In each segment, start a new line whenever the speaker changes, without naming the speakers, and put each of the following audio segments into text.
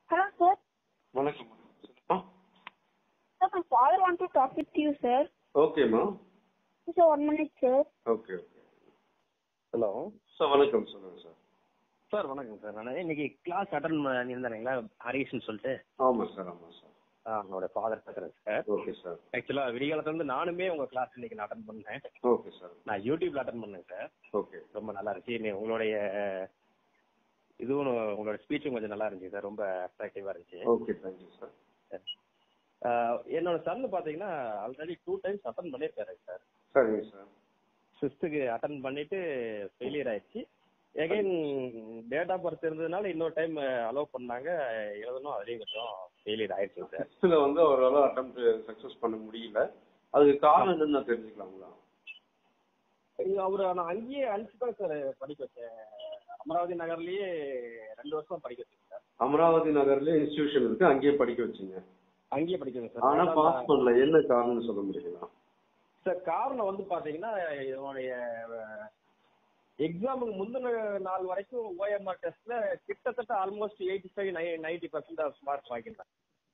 Hello, sir.
வணக்கம் சொல்லுமா
Sir, my father wants to talk with you, sir.
ஓகேம்மா
Sir, one minute, sir.
Okay okay
hello
sir வணக்கம் சொல்லுங்க sir
sir வணக்கம் sir நான் இன்னைக்கு கிளாஸ் அட்டன் பண்ணியிருந்தேங்களா ஹரிஷ்னு சொல்லிட்டு
ஆமாம் சார் ஆமாம் சார்
ஆ, அவனோட ஃபாதர் பேசுறேன் சார்
ஓகே சார்
ஆக்சுவலாக விடிகாலத்துல இருந்து நானுமே உங்க கிளாஸ் இன்னைக்கு நான் அட்டன் பண்ணேன்
ஓகே சார்
நான் யூடியூப்ல அட்டன் பண்ணேன் சார்
ஓகே
ரொம்ப நல்லா இருந்துச்சு நீ உங்களுடைய இதுவும் உங்களோட ஸ்பீச்சும் கொஞ்சம் நல்லா இருந்துச்சு சார் ரொம்ப அட்ராக்டிவா இருந்துச்சு
ஓகே தேங்க்யூ சார்
ஆ, என்னோட சன் பாத்தீங்கன்னா ஆல்ரெடி டூ டைம்ஸ் அட்டன் பண்ணியிருக்காரு சார்
சரிங்க சார்
ஃபிஃப்த்துக்கு அட்டன் பண்ணிட்டு ஃபெயிலியர் ஆயிடுச்சு எகைன் டேட் ஆஃப் பர்த் இருந்ததுனால இன்னொரு டைம் அலோவ் பண்ணாங்க எழுதணும் அதுலேயும் கொஞ்சம் ஃபெயிலியர் ஆயிடுச்சு சார்
சிக்ஸ்த்தில் வந்து அவரால் அட்டம் சக்ஸஸ் பண்ண முடியல அதுக்கு காரணம் என்னன்னு நான் தெரிஞ்சுக்கலாங்களா
அவர் நான் அங்கேயே அனுப்பிச்சு தான் சார் படிக்க வச்சேன் அமராவதி நகர்லயே ரெண்டு வருஷம் படிக்க வச்சேன் சார்
அமராவதி நகர்ல இன்ஸ்டிடியூஷன் இருக்கு அங்கேயே படிக்க வச்சீங்க
அங்கேயே படிக்க
ஆனா
சார்
பாஸ் பண்ணல என்ன காரணம்னு சொல்ல முடியுங்களா
சார் காரணம் வந்து பாத்தீங்கன்னா இதனுடைய எக்ஸாமுக்கு முந்தின நாள் வரைக்கும் ஓஎம்ஆர் டெஸ்ட்ல கிட்டத்தட்ட almost eighty five ninety percent of mark வாங்கியிருந்தேன்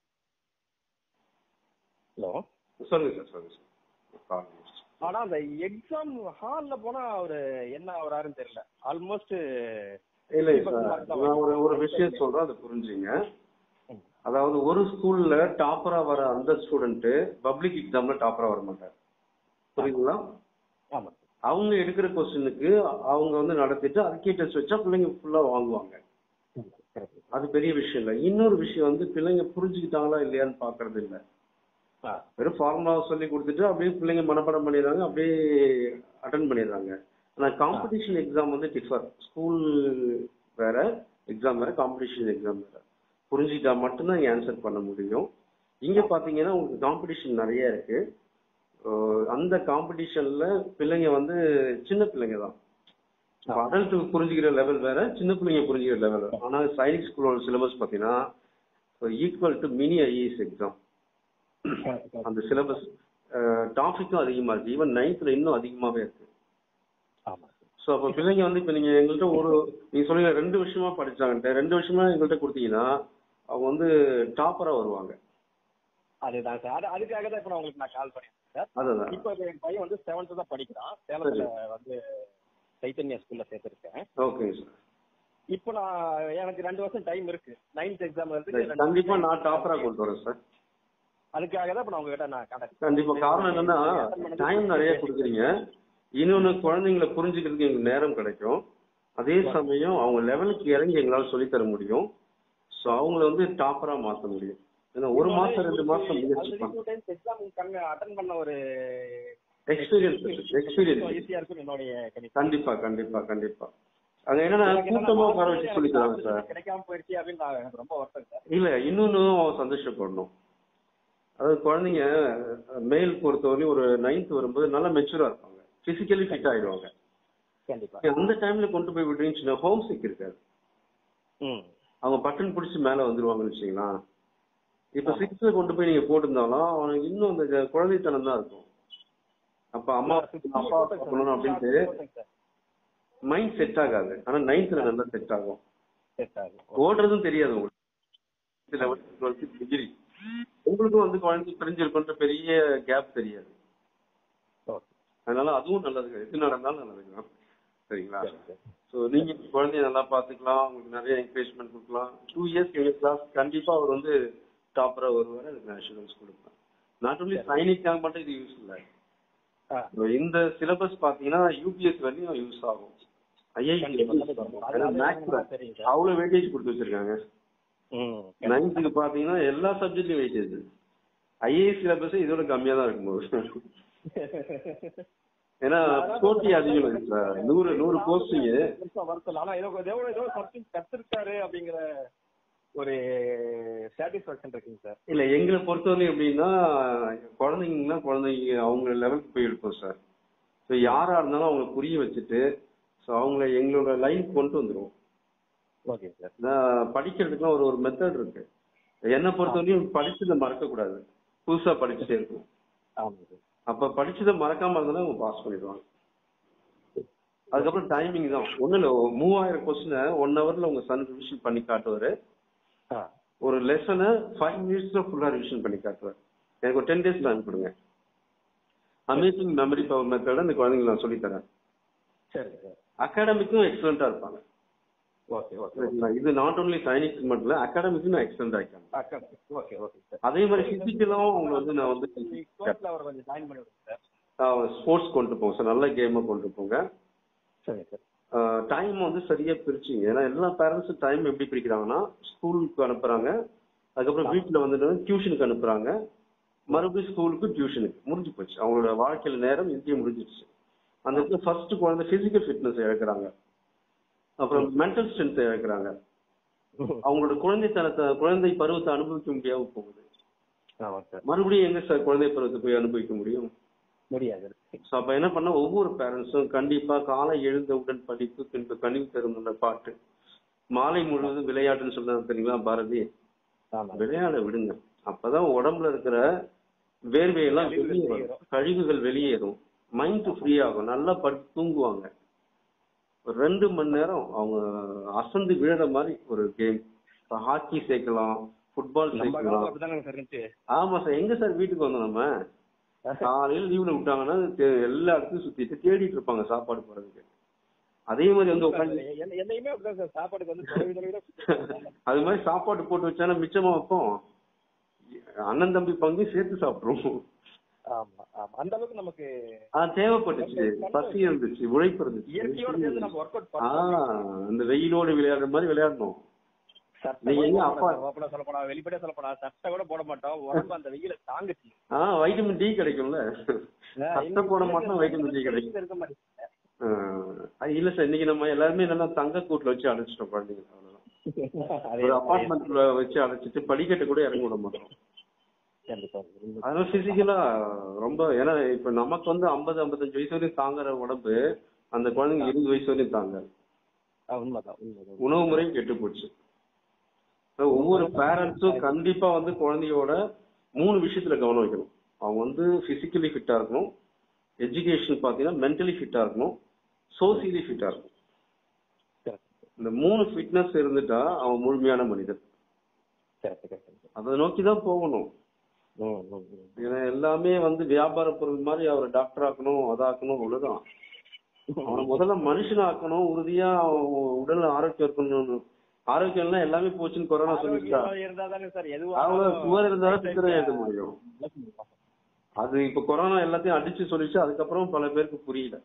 ஹலோ
சொல்லுங்க சார் சொல்லுங்க சார் காரணம்
ஆனா அந்த எக்ஸாம் ஹால்ல போனா அவரு என்ன ஆகுறாருன்னு தெரியல ஆல்மோஸ்ட்
இல்ல சார் நான் ஒரு ஒரு விஷயம் சொல்றேன் அதை புரிஞ்சுங்க அதாவது ஒரு ஸ்கூல்ல டாப்பரா வர அந்த ஸ்டூடெண்ட் பப்ளிக் எக்ஸாம்ல டாப்பரா வர மாட்டார் புரியுதுங்களா
ஆமா
அவங்க எடுக்கிற கொஸ்டினுக்கு அவங்க வந்து நடத்திட்டு அதுக்கே டெஸ்ட் வச்சா பிள்ளைங்க ஃபுல்லா வாங்குவாங்க அது பெரிய விஷயம் இல்ல இன்னொரு விஷயம் வந்து பிள்ளைங்க புரிஞ்சுக்கிட்டாங்களா இல்லையான்னு பாக்குறது இல்ல வெறும் ஃபார்முலாவை சொல்லி கொடுத்துட்டு அப்படியே பிள்ளைங்க மனப்பாடம் பண்ணிடுறாங்க அப்படியே அட்டன் பண்ணிடுறாங்க ஆனா காம்படிஷன் எக்ஸாம் வந்து டிஃபர் ஸ்கூல் வேற எக்ஸாம் வேற காம்படிஷன் எக்ஸாம் வேற புரிஞ்சுக்கிட்டா மட்டும்தான் இங்க ஆன்சர் பண்ண முடியும் இங்க பாத்தீங்கன்னா உங்களுக்கு காம்படிஷன் நிறைய இருக்கு அஹ் அந்த காம்படிஷன்ல பிள்ளைங்க வந்து சின்ன பிள்ளைங்க தான் அடல்ட்டுக்கு புரிஞ்சுக்கிற லெவல் வேற சின்ன பிள்ளைங்க புரிஞ்சுக்கிற லெவல் வேற ஆனா சைனிக் ஸ்கூலோட சிலபஸ் பாத்தீங்கன்னா equal to mini IAS exam அந்த சிலபஸ் டாபிக்கும் அதிகமா இருக்கு ஈவன் நைன்த்ல இன்னும் அதிகமாவே இருக்கு
ஆமா
ஸோ அப்போ பிள்ளைங்க வந்து இப்போ நீங்க எங்கள்கிட்ட ஒரு நீங்க சொல்லுங்க ரெண்டு வருஷமா படிச்சாங்கன்ட்டு ரெண்டு வருஷமா எங்கள்கிட்ட கொடுத்தீங்கன்னா அவங்க வந்து டாப்பரா வருவாங்க
அதுதான் சார் அது அதுக்காக தான் இப்ப நான் உங்களுக்கு நான் கால் பண்ணியிருக்கேன் சார்
அதுதான்
இப்போ என் பையன் வந்து செவன்த் தான் படிக்கிறான் சேலத்துல வந்து சைத்தன்யா ஸ்கூல்ல சேர்த்திருக்கேன்
ஓகேங்க சார்
இப்போ நான் எனக்கு ரெண்டு வருஷம் டைம் இருக்கு நைன்த் எக்ஸாம் இருக்கு
கண்டிப்பா நான் டாப்பரா கொண்டு வரேன் சார்
அதுக்காக தான் இப்போ நான் உங்ககிட்ட நான் கான்டாக்ட்
கண்டிப்பா காரணம் என்னன்னா டைம் நிறைய கொடுக்குறீங்க இன்னொன்னு குழந்தைங்களை புரிஞ்சுக்கிறதுக்கு எங்களுக்கு நேரம் கிடைக்கும் அதே சமயம் அவங்க லெவலுக்கு இறங்கி எங்களால சொல்லித் தர முடியும் ஸோ அவங்கள வந்து டாப்பரா மாத்த முடியும் ஏன்னா ஒரு மாசம் ரெண்டு மாசம் முயற்சி பண்ண
டூ டைம்ஸ் எக்ஸாம் கம்மி அட்டன் பண்ண ஒரு
எக்ஸ்பீரியன்ஸ் எக்ஸ்பீரியன்ஸ்
ஈஸியா இருக்கும் என்னுடைய கணிப்பு
கண்டிப்பா கண்டிப்பா கண்டிப்பா அங்க என்னன்னா கூட்டமா உட்கார வச்சு சொல்லி தராங்க சார்
கிடைக்காம போயிடுச்சு அப்படின்னு நான் எனக்கு ரொம்ப வருத்தம் சார்
இல்ல இன்னொன்னும் அவன் சந்தோஷப்படணும் அதாவது குழந்தைங்க மேல் பொறுத்தவரையும் ஒரு நைன்த் வரும்போது நல்லா மெச்சூரா இருப்பாங்க பிசிக்கலி ஃபிட் ஆயிடுவாங்க
கண்டிப்பா
அந்த டைம்ல கொண்டு போய் விட்டுருந்துச்சுன்னா ஹோம் சிக் இருக்காது
ம்
அவங்க பட்டன் பிடிச்சி மேல வந்துருவாங்கன்னு வச்சுங்களா இப்ப சிக்ஸ்ல கொண்டு போய் நீங்க போட்டிருந்தாலும் அவனுக்கு இன்னும் அந்த குழந்தைத்தனம் தான் இருக்கும் அப்ப அம்மா அப்பா பண்ணணும் அப்படின்ட்டு மைண்ட் செட் ஆகாது ஆனா நைன்த்ல நல்லா செட் ஆகும்
செட் ஆகும்
ஓடுறதும் தெரியாது உங்களுக்கு லெவன்த் டுவெல்த் டிகிரி உங்களுக்கும் வந்து குழந்தைக்கு தெரிஞ்சிருக்குன்ற பெரிய கேப் தெரியாது
ஓகே
அதனால அதுவும் நல்லது எது நடந்தாலும் நல்லதுதான் சரிங்களா ஸோ நீங்க குழந்தைய நல்லா பாத்துக்கலாம் உங்களுக்கு நிறைய என்கரேஜ்மெண்ட் கொடுக்கலாம் டூ இயர்ஸ் எங்க கிளாஸ் கண்டிப்பா அவர் வந்து டாப்பரா வருவார் அதுக்கு நான் அஷூரன்ஸ் கொடுப்பேன் நாட் ஒன்லி சைனிக்காக மட்டும் இது யூஸ் இல்லை
ஆ
இந்த சிலபஸ் பாத்தீங்கன்னா யூபிஎஸ் வரையும் யூஸ் ஆகும் ஐஐடி மேக்ஸ்ல அவ்வளவு வெயிட்டேஜ் கொடுத்து வச்சிருக்காங்க
ம்
நைன்த்துக்கு பாத்தீங்கன்னா எல்லா சப்ஜெக்ட்லயும் வெயிட்டேஜ் ஐஏஎஸ் சிலபஸ் இதோட கம்மியா தான் இருக்கும்போது ஏன்னா போட்டி அதிகம் இருக்கு சார் நூறு நூறு போஸ்டிங்
பெருசா வருத்தம் ஆனா ஏதோ ஏதோ ஏதோ சப்ஜெக்ட் கத்துருக்காரு அப்படிங்கிற ஒரு சாட்டிஸ்பாக்சன் இருக்குங்க சார்
இல்ல எங்களை பொறுத்தவரையும் எப்படின்னா குழந்தைங்கன்னா குழந்தைங்க அவங்க லெவலுக்கு போய் இருப்போம் சார் ஸோ யாரா இருந்தாலும் அவங்களை புரிய வச்சுட்டு ஸோ அவங்கள எங்களோட லைன் கொண்டு வந்துருவோம்
ஓகே சார்
நான் படிக்கிறதுக்குலாம் ஒரு ஒரு மெத்தட் இருக்கு என்னை பொறுத்தவரையும் படிச்சதை மறக்க கூடாது புதுசா படிச்சுட்டே இருக்கும்
ஆமாங்க சார்
அப்ப படிச்சதை மறக்காம இருந்தாலும் அவங்க பாஸ் பண்ணிடுவாங்க அதுக்கப்புறம் டைமிங் தான் ஒண்ணும் இல்ல மூவாயிரம் கொஸ்டினை ஒன் ஹவர்ல உங்க சன் ரிவிஷன் பண்ணி காட்டுவாரு
ஆ
ஒரு லெசனை ஃபைவ் மினிட்ஸ்ல ஃபுல்லா ரிவிஷன் பண்ணி காட்டுவார் எனக்கு ஒரு டென் டேஸ் டைம் கொடுங்க அமேசிங் மெமரி பவர் மெத்தட இந்த குழந்தைங்களுக்கு நான் சொல்லித் தரேன்
சரிங்க சார்
அகாடமிக்கும் எக்ஸலண்டா இருப்பாங்க
ஓகே ஓகே
சரிங்களா? இது நாட் ஓன்லி சைனிக் மட்டும் இல்ல அகாடமிக்கும் எக்ஸலண்ட் ஆயிட்டாங்க
ஓகே ஓகே சார்
அதே மாதிரி பிசிக்கலும் அவங்க வந்து நான் வந்து
ஸ்போர்ட்ஸ்ல அவரை கொஞ்சம் ஜாயின் பண்ணி விடுங்க சார்
ஸ்போர்ட்ஸ் கொண்டு போங்க சார் நல்ல கேமை கொண்டு போங்க
சரிங்க சார்
டைம் வந்து சரியா பிரிச்சுங்க ஏன்னா எல்லா பேரண்ட்ஸும் டைம் எப்படி பிரிக்கிறாங்கன்னா ஸ்கூலுக்கு அனுப்புறாங்க அதுக்கப்புறம் வீட்டுல வந்துட்டு டியூஷனுக்கு அனுப்புறாங்க மறுபடியும் ஸ்கூலுக்கு டியூஷனுக்கு முடிஞ்சு போச்சு அவங்களோட வாழ்க்கையில நேரம் இங்கேயே முடிஞ்சிடுச்சு அந்த இடத்துல ஃபர்ஸ்ட் குழந்தை பிசிக்கல் ஃபிட்னஸ் இழக்கிறாங்க அப்புறம் மென்டல் ஸ்ட்ரென்த் இழக்கிறாங்க அவங்களோட குழந்தைத்தனத்தை குழந்தை பருவத்தை அனுபவிக்க முடியாம போகுது
ஆமாம் சார்
மறுபடியும் எங்க சார் குழந்தை பருவத்தை போய் அனுபவிக்க முடியும்
முடியாது
ஸோ அப்ப என்ன பண்ண ஒவ்வொரு பேரண்ட்ஸும் கண்டிப்பா காலை எழுந்தவுடன் படிப்பு பின்பு கனிவு தரும் அந்த பாட்டு மாலை முழுவதும் விளையாட்டுன்னு சொல்றாங்க தெரியுங்களா பாரதி
ஆமாம்
விளையாட விடுங்க அப்பதான் உடம்புல இருக்கிற வேர்வையெல்லாம்
கழிவுகள்
வெளியே வரும்
வெளியேறும்.
கழிவுகள் வெளியேறும் மைண்ட் ஃப்ரீ ஆகும் நல்லா படுத்து தூங்குவாங்க ஒரு ரெண்டு மணி நேரம் அவங்க அசந்து விழுற மாதிரி ஒரு கேம் ஹாக்கி சேர்க்கலாம் ஃபுட்பால்
நம்ம காலத்துல
சேர்க்கலாம்
அப்படிதானங்க சார் இருந்துச்சு
ஆமா சார் எங்க சார் வீட்டுக்கு வந்தோம் நம்ம காலையில லீவ்ல விட்டாங்கன்னா தே- எல்லா இடத்தையும் சுத்திட்டு தேடிட்டு இருப்பாங்க சாப்பாடு போறதுக்கு அதே மாதிரி வந்து உட்காந்து
என்ன- என்னையுமே அப்படிதான் சார் சாப்பாடுக்கு வந்து தொலைவு தொலைவில்
அது மாதிரி சாப்பாடு போட்டு வச்சானா மிச்சமா வைப்போம் அண்ணன் தம்பி பங்கு சேர்த்து சாப்பிடுவோம்
ஆமா ஆமா அந்த அளவுக்கு நமக்கு
ஆஹ் தேவைப்பட்டுச்சு பசி இருந்துச்சு உழைப்பு
இயற்கையோட சேர்ந்து
இருந்துச்சு
நம்ம ஒர்க் அவுட்
ஆஹ் அந்த வெயிலோடு விளையாடுற மாதிரி விளையாடணும் நீங்க எங்க அப்பா-
அப்பா சொல்ல போனா வெளிப்படையா சொல்ல போனா சட்டை கூட போட மாட்டோம் உடம்பு அந்த வெயில தாங்குச்சு
ஆஹ் வைட்டமின் டி கிடைக்கும்ல சட்டை போட மாட்டோம் வைட்டமின் டி கிடைக்கும்
இருக்க மாதிரி
ஆஹ் அது இல்ல சார் இன்னைக்கு நம்ம எல்லாருமே என்னன்னா தங்க கூட்டுல வச்சு அடைச்சிட்டோம் குழந்தைங்க அவ்வளவுதான் ஒரு அபார்ட்மெண்ட்ல வச்சு அடைச்சிட்டு படிக்கட்டு கூட இறங்க விட மாட்டோம்
கண்டிப்பா
அதனால பிசிக்கலா ரொம்ப ஏன்னா இப்ப நமக்கு வந்து ஐம்பது ஐம்பத்தஞ்சு வயசு வரையும் தாங்குற உடம்பு அந்த குழந்தைங்க இருபது வயசு வரையும் தாங்க
உண்மைதான் உண்மைதான்
உணவு முறையும் கெட்டு போச்சு So, ஒவ்வொரு பேரண்ட்ஸும் கண்டிப்பா வந்து குழந்தையோட மூணு விஷயத்துல கவனம் வைக்கணும் அவங்க வந்து பிசிக்கலி ஃபிட்டா இருக்கணும் எஜுகேஷன் பாத்தீங்கன்னா மென்டலி ஃபிட்டா இருக்கணும் சோசியலி ஃபிட்டா இருக்கணும்
Correct.
இந்த மூணு ஃபிட்னஸ் இருந்துட்டா அவன் முழுமையான மனிதன்
Correct, correct, correct.
அதை நோக்கி தான் போகணும்
ம், ம், ம்.
ஏன்னா எல்லாமே வந்து வியாபார பொருள் மாதிரி அவரை டாக்டர் ஆக்கணும் அதாக்கணும் அவ்வளவுதான் அவனை முதல்ல மனுஷன் ஆக்கணும் உறுதியா அவன் உடல் ஆரோக்கியம் இருக்கணும் ஆரோக்கியம்லாம் எல்லாமே போச்சுன்னு கொரோனா சொல்லிட்டா
ஆரோக்கியமா இருந்தாதானே சார் எதுவா
அவங்க
இருந்தாலும்
சுவர் இருந்தாலும்
right
சித்திரம்
time
எழுத முடியும் அது இப்ப கொரோனா எல்லாத்தையும் அடிச்சு சொல்லிச்சு அதுக்கப்புறம் பல பேருக்கு புரியல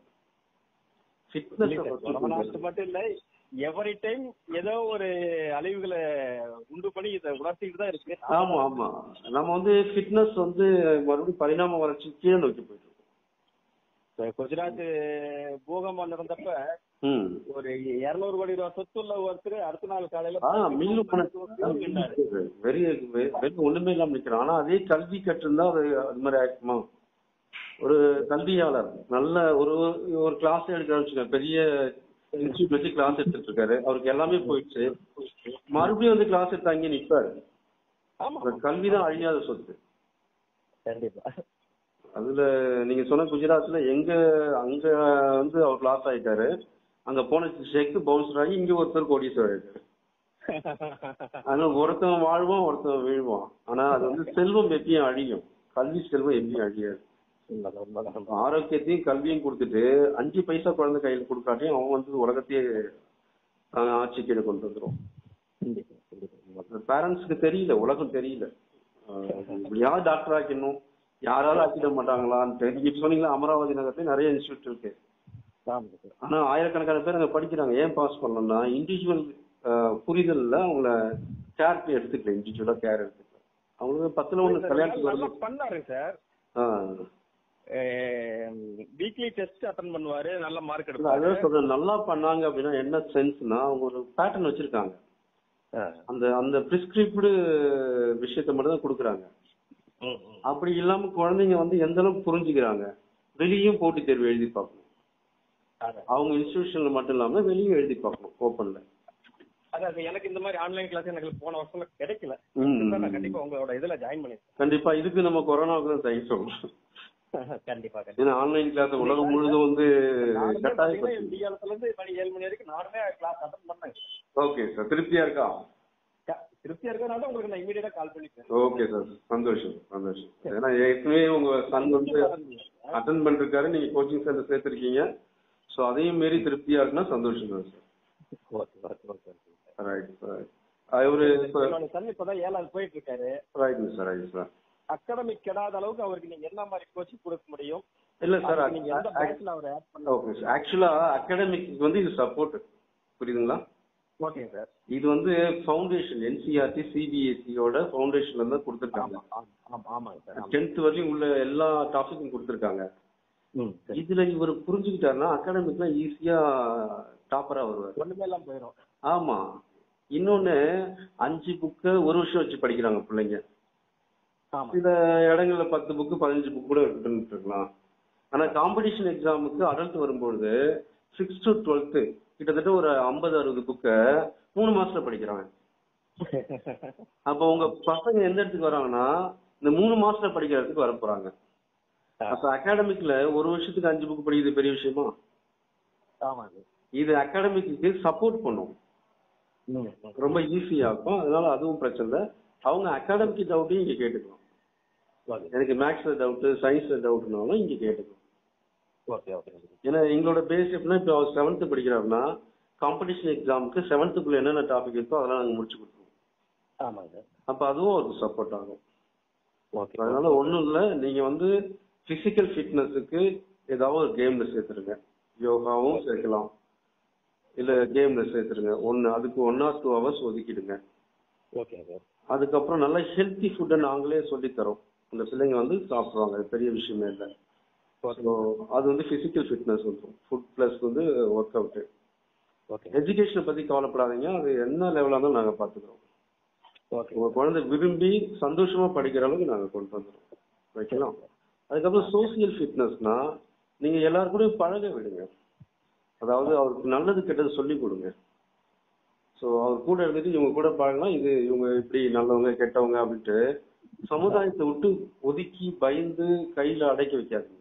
இல்ல சார், கொரோனா
ஃபிட்னஸ்
மட்டும் இல்ல எவரி டைம் ஏதோ ஒரு அழிவுகளை உண்டு பண்ணி இதை உணர்த்திட்டு தான் இருக்கு
ஆமா ஆமா நம்ம வந்து ஃபிட்னஸ் வந்து மறுபடியும் பரிணாம வளர்ச்சி கீழே நோக்கி போயிட்டு இருக்கோம்
இப்ப குஜராத் பூகம்பம் நடந்தப்ப
ம்
ஒரு இருநூறு கோடி ரூபாய் சொத்து உள்ள ஒருத்தர் அடுத்த நாள் காலையில
ஆ மில்லு
நின்னாரு.
வெரி வெரி ஒண்ணுமே இல்லாம நிக்கிறான் ஆனா அதே கல்வி கற்றிருந்தா அது அது மாதிரி ஆயிருக்குமா ஒரு கல்வியாளர் நல்ல ஒரு ஒரு கிளாஸ் எடுக்கிறான்னு வச்சுக்கோங்க பெரிய இன்ஸ்டியூட் வச்சு கிளாஸ் எடுத்துட்டு இருக்காரு அவருக்கு எல்லாமே போயிடுச்சு மறுபடியும் வந்து கிளாஸ் எடுத்து அங்கே நிப்பாரு
ஆமா
கல்விதான் அழியாத சொத்து
கண்டிப்பா
அதுல நீங்க சொன்ன குஜராத்ல எங்க அங்க வந்து அவர் கிளாஸ் ஆயிட்டாரு அங்க போன செக் பவுன்சர் ஆகி இங்க ஒருத்தர் கோடீஸ்வரர் ஆயிட்டாரு அதனால ஒருத்தன் வாழ்வான் ஒருத்தன் வீழ்வான் ஆனா அது வந்து செல்வம் எப்பயும் அழியும் கல்வி செல்வம் எப்பயும் அழியாது
உண்மைதான், உண்மைதான்.
ஆரோக்கியத்தையும் கல்வியும் கொடுத்துட்டு அஞ்சு பைசா குழந்தை கையில கொடுக்காட்டியும் அவன் வந்து உலகத்தையே தான் ஆட்சி கீழே கொண்டு வந்துரும்
கண்டிப்பா, கண்டிப்பா, உண்மைதான்.
பேரண்ட்ஸ்க்கு தெரியல உலகம் தெரியல யார் டாக்டர் ஆக்கணும் யாராலும் ஆக்கிட மாட்டாங்களான்ட்டு நீங்க இப்ப சொன்னீங்களா அமராவதி நகரத்துல நிறைய இன்ஸ்டியூட் இருக்கு
ஆமா சார்.
ஆனா ஆயிரக்கணக்கான பேர் அங்க படிக்கிறாங்க ஏன் பாஸ் பண்ணலன்னா இண்டிவிஜுவல் புரிதல்ல அவங்கள கேர் எடுத்துக்கல இண்டிவிஜுவலா கேர் எடுத்துக்கல அவங்களுக்கு பத்துல ஒண்ணு கல்யாணத்துக்கு
நல்லா
வரல
பண்ணாரு சார்
ஆ.
வீக்லி டெஸ்ட் அட்டன் பண்ணுவாரு நல்ல மார்க்
இல்ல,
எடுப்பாரு
அதான் சொல்றேன் நல்லா பண்ணாங்க அப்படின்னா என்ன சென்ஸ்னா அவங்க ஒரு பேட்டர்ன் வச்சிருக்காங்க
ஆ.
அந்த அந்த பிரிஸ்கிரிப்டு விஷயத்த மட்டும் தான் கொடுக்குறாங்க
ம், ம்.
அப்படி இல்லாம குழந்தைங்க வந்து எந்த அளவுக்கு புரிஞ்சுக்கிறாங்க வெளியும் போட்டித் தேர்வு எழுதி பார்க்கணும்
அதான்.
அவங்க இன்ஸ்டிடியூஷன்ல மட்டும் இல்லாம வெளியும் எழுதி பார்க்கணும் ஓப்பன்ல
அதாவது எனக்கு இந்த மாதிரி ஆன்லைன் கிளாஸ் எனக்கு போன வருஷம்ல கிடைக்கல
ம்.
நான் கண்டிப்பா உங்களோட இதுல ஜாயின் பண்ணிருக்கேன்
கண்டிப்பா இதுக்கு நம்ம கொரோனாவுக்கு தான் தேங்க்ஸ் சொல்லணும்
கண்டிப்பா கண்டிப்பா
ஏன்னா ஆன்லைன் கிளாஸ் உலகம் முழுதும் வந்து
நானுமே பாத்தீங்கன்னா
கட்டாயப்படுத்தி
விடியாலத்துல இருந்து மணி ஏழு மணி வரைக்கும் நானுமே கிளாஸ் அட்டன் பண்ணேன்
ஓகே சார் திருப்தியா இருக்கா
க- திருப்தியா இருக்கறனால தான் உங்களுக்கு நான் இமீடியட்டா கால் பண்ணி பேசுறேன்.
ஓகே சார் சந்தோஷம் சந்தோஷம் ஏன்னா ஏற்கனவே உங்க சன் வந்து அட்டன் பண்ணிருக்காரு நீங்க கோச்சிங் சென்டர் சேர்த்திருக்கீங்க ஸோ அதையும் மீறி திருப்தியா இருக்குன்னா சந்தோஷம் தான் sir
okay okay okay okay
right sir அவரு
என்னோட சன் இப்பதான் ஏழாவது போயிட்டு இருக்காரு
right sir right sir
academic கெடாத அளவுக்கு அவருக்கு நீங்க என்ன மாதிரி கோச்சிங் கொடுக்க முடியும்
இல்ல சார்
அதுக்கு நீங்க எந்த பேட்ச்ல அவரை ஆட் பண்ண
ஓகே சார் ஆக்சுவலா அகாடமிக் வந்து இது சப்போர்ட் புரியுதுங்களா
ஓகே சார்
இது வந்து ஃபவுண்டேஷன் என்சிஆர்டி சிபிஎஸ்சியோட ஃபவுண்டேஷன்ல இருந்து கொடுத்துருக்காங்க
ஆமா ஆமா ஆமா ஆமாங்க சார் ஆமா.
டென்த் வரையும் உள்ள எல்லா டாபிக்கும் கொடுத்துருக்காங்க
ம் சரி
இதுல இவர் புரிஞ்சுக்கிட்டாருன்னா அகாடமிக்ல ஈஸியா டாப்பரா வருவார்
ஒண்ணுமே எல்லாம் போயிடும்
ஆமா இன்னொன்னு அஞ்சு புக்கு ஒரு வருஷம் வச்சு படிக்கிறாங்க பிள்ளைங்க
ஆமா
சில இடங்கள்ல பத்து புக்கு பதினஞ்சு புக் கூட எடுத்துட்டு இருக்கலாம் ஆனா காம்படிஷன் எக்ஸாமுக்கு அடல்ட் வரும்பொழுது சிக்ஸ் டு டுவெல்த்து கிட்டத்தட்ட ஒரு ஐம்பது அறுபது புக்கை மூணு மாசத்துல படிக்கிறாங்க அப்ப உங்க பசங்க எந்த இடத்துக்கு வராங்கன்னா இந்த மூணு மாசத்துல படிக்கிற இடத்துக்கு வர போறாங்க அப்ப அகாடமிக்ல ஒரு வருஷத்துக்கு அஞ்சு புக் படிக்கிறது பெரிய விஷயமா
ஆமாங்க
இது அகாடமிக்கு சப்போர்ட் பண்ணும்
ம் ம்.
ரொம்ப ஈஸியா இருக்கும் அதனால அதுவும் பிரச்சனை இல்லை அவங்க அகாடமிக் டவுட்டையும் இங்க கேட்டுக்கலாம்
ஓகே
எனக்கு மேக்ஸ்ல டவுட் சயின்ஸ்ல டவுட்னாலும் இங்க கேட்டுக்கலாம்
ஓகே ஓகே
ஏன்னா எங்களோட பேஸ் எப்படின்னா இப்போ அவர் செவன்த் படிக்கிறாருன்னா காம்படிஷன் எக்ஸாமுக்கு செவன்த்துக்குள்ள என்னென்ன டாபிக் இருக்கோ அதெல்லாம் நாங்கள் முடிச்சு கொடுத்துருவோம்
ஆமாங்க சார்
அப்போ அதுவும் அவருக்கு சப்போர்ட் ஆகும்
ஓகே
அதனால ஒன்றும் இல்லை நீங்க வந்து பிசிக்கல் ஃபிட்னஸுக்கு ஏதாவது ஒரு கேம்ல சேர்த்துருங்க யோகாவும் சேர்க்கலாம் இல்ல கேம்ல சேர்த்துருங்க ஒன்னு அதுக்கு ஒன் ஆர் டூ ஹவர்ஸ் ஒதுக்கிடுங்க
ஓகே சார்
அதுக்கப்புறம் நல்ல ஹெல்த்தி ஃபுட்டை நாங்களே சொல்லித் தரோம் அந்த பிள்ளைங்க வந்து சாப்பிடுவாங்க அது பெரிய விஷயமே இல்லை
ஓகே
ஸோ அது வந்து பிசிக்கல் ஃபிட்னஸ் வந்துடும் ஃபுட் ப்ளஸ் வந்து ஒர்க் அவுட்டு
ஓகே
எஜுகேஷனை பத்தி கவலைப்படாதீங்க அது என்ன லெவலாக இருந்தாலும் நாங்கள் பார்த்துக்கிறோம்
ஓகே
உங்க குழந்தை விரும்பி சந்தோஷமா படிக்கிற அளவுக்கு நாங்கள் கொண்டு வந்துடுறோம் வைக்கலாம் அதுக்கப்புறம் சோசியல் ஃபிட்னஸ்னா நீங்க எல்லாரும் கூட பழக விடுங்க அதாவது அவருக்கு நல்லது கெட்டது சொல்லி கொடுங்க ஸோ அவர் கூட இருந்துட்டு இவங்க கூட பழகலாம் இது இவங்க இப்படி நல்லவங்க கெட்டவங்க அப்படின்ட்டு சமுதாயத்தை விட்டு ஒதுக்கி பயந்து கையில அடைக்க வைக்காதீங்க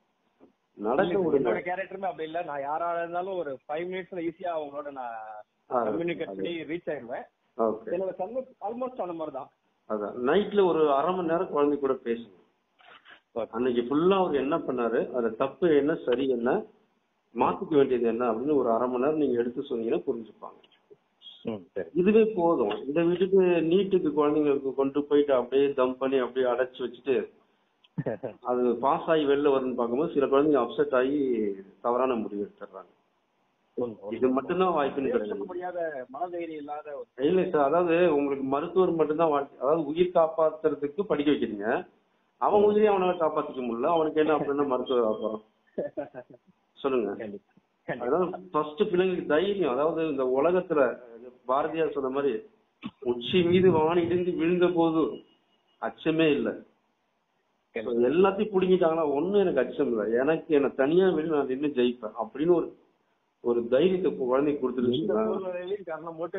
நடக்க விடுங்க
என்னோட கேரக்டருமே அப்படி இல்ல நான் யாரா இருந்தாலும் ஒரு ஃபைவ் மினிட்ஸ்ல ஈஸியா அவங்களோட நான் கம்யூனிகேட் பண்ணி ரீச் ஆயிடுவேன்
ஓகே
என்னோட சன் ஆல்மோஸ்ட் அந்த மாதிரி தான்
அதான் நைட்ல ஒரு அரை மணி நேரம் குழந்தை கூட பேசுங்க அன்னைக்கு ஃபுல்லா அவர் என்ன பண்ணாரு அதுல தப்பு என்ன சரி என்ன மாத்திக்க வேண்டியது என்ன அப்படின்னு ஒரு அரை மணி நேரம் நீங்க எடுத்து சொன்னீங்கன்னா புரிஞ்சுப்பாங்க
ம் சரி
இதுவே போதும் இந்த வீட்டுக்கு நீட்டுக்கு குழந்தைங்களுக்கு கொண்டு போயிட்டு அப்படியே தம் பண்ணி அப்படியே அடைச்சு வச்சுட்டு அது பாஸ் ஆகி வெளில வரும்னு பார்க்கும்போது சில குழந்தைங்க அப்செட் ஆகி தவறான முடிவு எடுத்துடுறாங்க இது மட்டும்தான் வாய்ப்புன்னு
சொல்ல
கிடையாது
முடியாத மனதைரியம் இல்லாத ஒரு
இல்லை சார் அதாவது உங்களுக்கு மருத்துவர் மட்டும்தான் வாழ்க்கை அதாவது உயிர் காப்பாத்துறதுக்கு படிக்க வைக்கிறீங்க அவன் உயிரை அவனால காப்பாத்திக்க முடியல அவனுக்கு என்ன அப்படின்னா மருத்துவர் ஆப்பான் சொல்லுங்க
கண்டிப்பா கண்டிப்பா
அதனால ஃபர்ஸ்ட் பிள்ளைங்களுக்கு தைரியம் அதாவது இந்த உலகத்துல பாரதியார் சொன்ன மாதிரி உச்சி மீது வாணி இடிந்து விழுந்த போது அச்சமே இல்லை So, எல்லாத்தையும் புடுங்கிட்டாங்கன்னா ஒண்ணும் எனக்கு அச்சம் இல்லை எனக்கு என்ன தனியா விழு நான் நின்று ஜெயிப்பேன் அப்படின்னு ஒரு ஒரு தைரியத்தை குழந்தைக்கு
இந்த
கொடுத்துருச்சுன்னா
சூழ்நிலையிலும் காரணம் போட்டு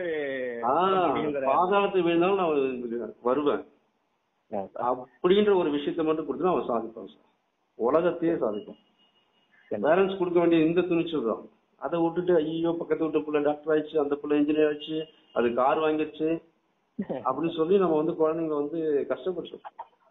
ஆஹ் பாதாளத்தை விழுந்தாலும் நான் வருவேன் அப்படின்ற ஒரு விஷயத்த மட்டும் கொடுத்து அவன் சாதிப்பான் சார் உலகத்தையே சாதிப்பான் பேரண்ட்ஸ் கொடுக்க வேண்டிய இந்த துணிச்சல் தான் அதை விட்டுட்டு ஐயோ பக்கத்து வீட்டு பிள்ளை டாக்டர் ஆயிடுச்சு அந்த பிள்ளை இன்ஜினியர் ஆயிடுச்சு அது கார் வாங்கிடுச்சு அப்படின்னு சொல்லி நம்ம வந்து குழந்தைங்களை வந்து கஷ்டப்படுறோம்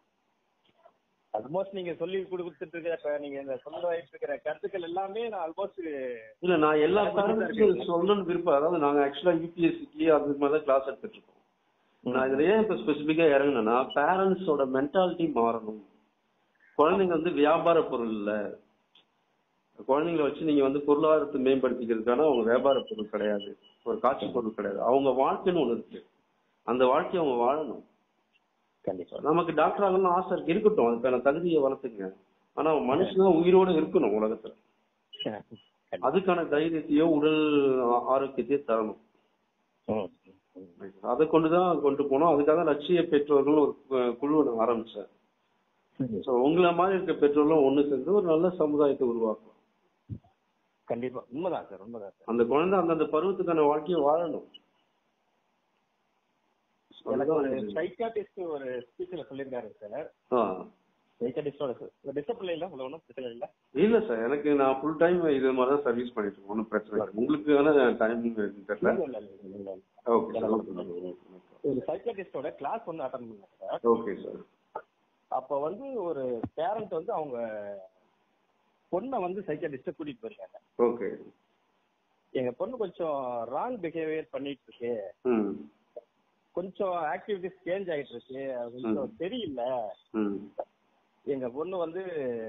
ஆல்மோஸ்ட் நீங்க சொல்லி கொடுத்துட்டு இருக்கிற இப்ப நீங்க இந்த சொல்ல இருக்கிற கருத்துக்கள் எல்லாமே நான் ஆல்மோஸ்ட்
இல்ல நான் எல்லா பேரண்ட்ஸுக்கும் சொல்லணும்னு விருப்பம் அதாவது நாங்க ஆக்சுவலா யூபிஎஸ்சிக்கு அது மாதிரி தான் கிளாஸ் எடுத்துட்டு இருக்கோம் நான் இதுல ஏன் இப்ப ஸ்பெசிபிக்கா இறங்கினேன்னா பேரண்ட்ஸோட மென்டாலிட்டி மாறணும் குழந்தைங்க வந்து வியாபார பொருள் இல்ல குழந்தைங்களை வச்சு நீங்க வந்து பொருளாதாரத்தை மேம்படுத்திக்கிறதுக்கான அவங்க வியாபார பொருள் கிடையாது ஒரு காட்சி பொருள் கிடையாது அவங்க வாழ்க்கைன்னு ஒண்ணு இருக்கு அந்த வாழ்க்கையை அவங்க வாழணும்
கண்டிப்பா
நமக்கு டாக்டர் ஆகணும்னு ஆசை இருக்கு இருக்கட்டும் அதுக்கான தகுதியை வளர்த்துங்க ஆனா அவன் மனுஷனா உயிரோட இருக்கணும் உலகத்துல அதுக்கான தைரியத்தையோ உடல் ஆ- ஆரோக்கியத்தையோ தரணும்
ம்.
அதை கொண்டுதான் கொண்டு போனோம் அதுக்காக லட்சிய பெற்றோர்கள் ஒரு கு- குழுவை நான் ஆரம்பிச்சேன் ஸோ உங்களை மாதிரி இருக்க பெற்றோர்களும் ஒண்ணு சேர்ந்து ஒரு நல்ல சமுதாயத்தை உருவாக்கலாம்
கண்டிப்பா உண்மைதான் சார் உண்மைதான் சார்
அந்த குழந்தை அந்தந்த பருவத்துக்கான வாழ்க்கையை வாழணும்
எனக்கு ஒரு
அதுதான்
சைக்காட்டிஸ்ட் ஒரு ஸ்பீச்ல சொல்லியிருக்காரு சார்
ஆ.
சைக்காட்டிஸ்டோட டிசிப்ளின் இல்ல உள்ள ஒன்றும் பிரச்சனை இல்ல
இல்ல சார் எனக்கு நான் ஃபுல் டைம் இது மாதிரி தான் சர்வீஸ் பண்ணிட்டு இருக்கேன் ஒன்றும் பிரச்சனை இல்லை உங்களுக்கு வேணா டைம் தெரியல
இல்ல, இல்ல, இல்ல, இல்ல, இல்ல.
ஓகே சார்
ஒரு சைக்காட்டிஸ்டோட கிளாஸ் ஒன்று அட்டன் பண்ணேன் சார்
ஓகே சார்
அப்போ வந்து ஒரு பேரண்ட் வந்து அவங்க பொண்ணை வந்து சைக்காட்டிஸ்ட கூட்டிட்டு போயிருக்காங்க
ஓகே
எங்க பொண்ணு கொஞ்சம் ராங் பிஹேவியர் பண்ணிட்டு இருக்கு
ம்
கொஞ்சம் ஆக்டிவிட்டிஸ் சேஞ்ச் ஆயிட்டு இருக்கு அது கொஞ்சம் தெரியல
ம்
எங்க பொண்ணு வந்து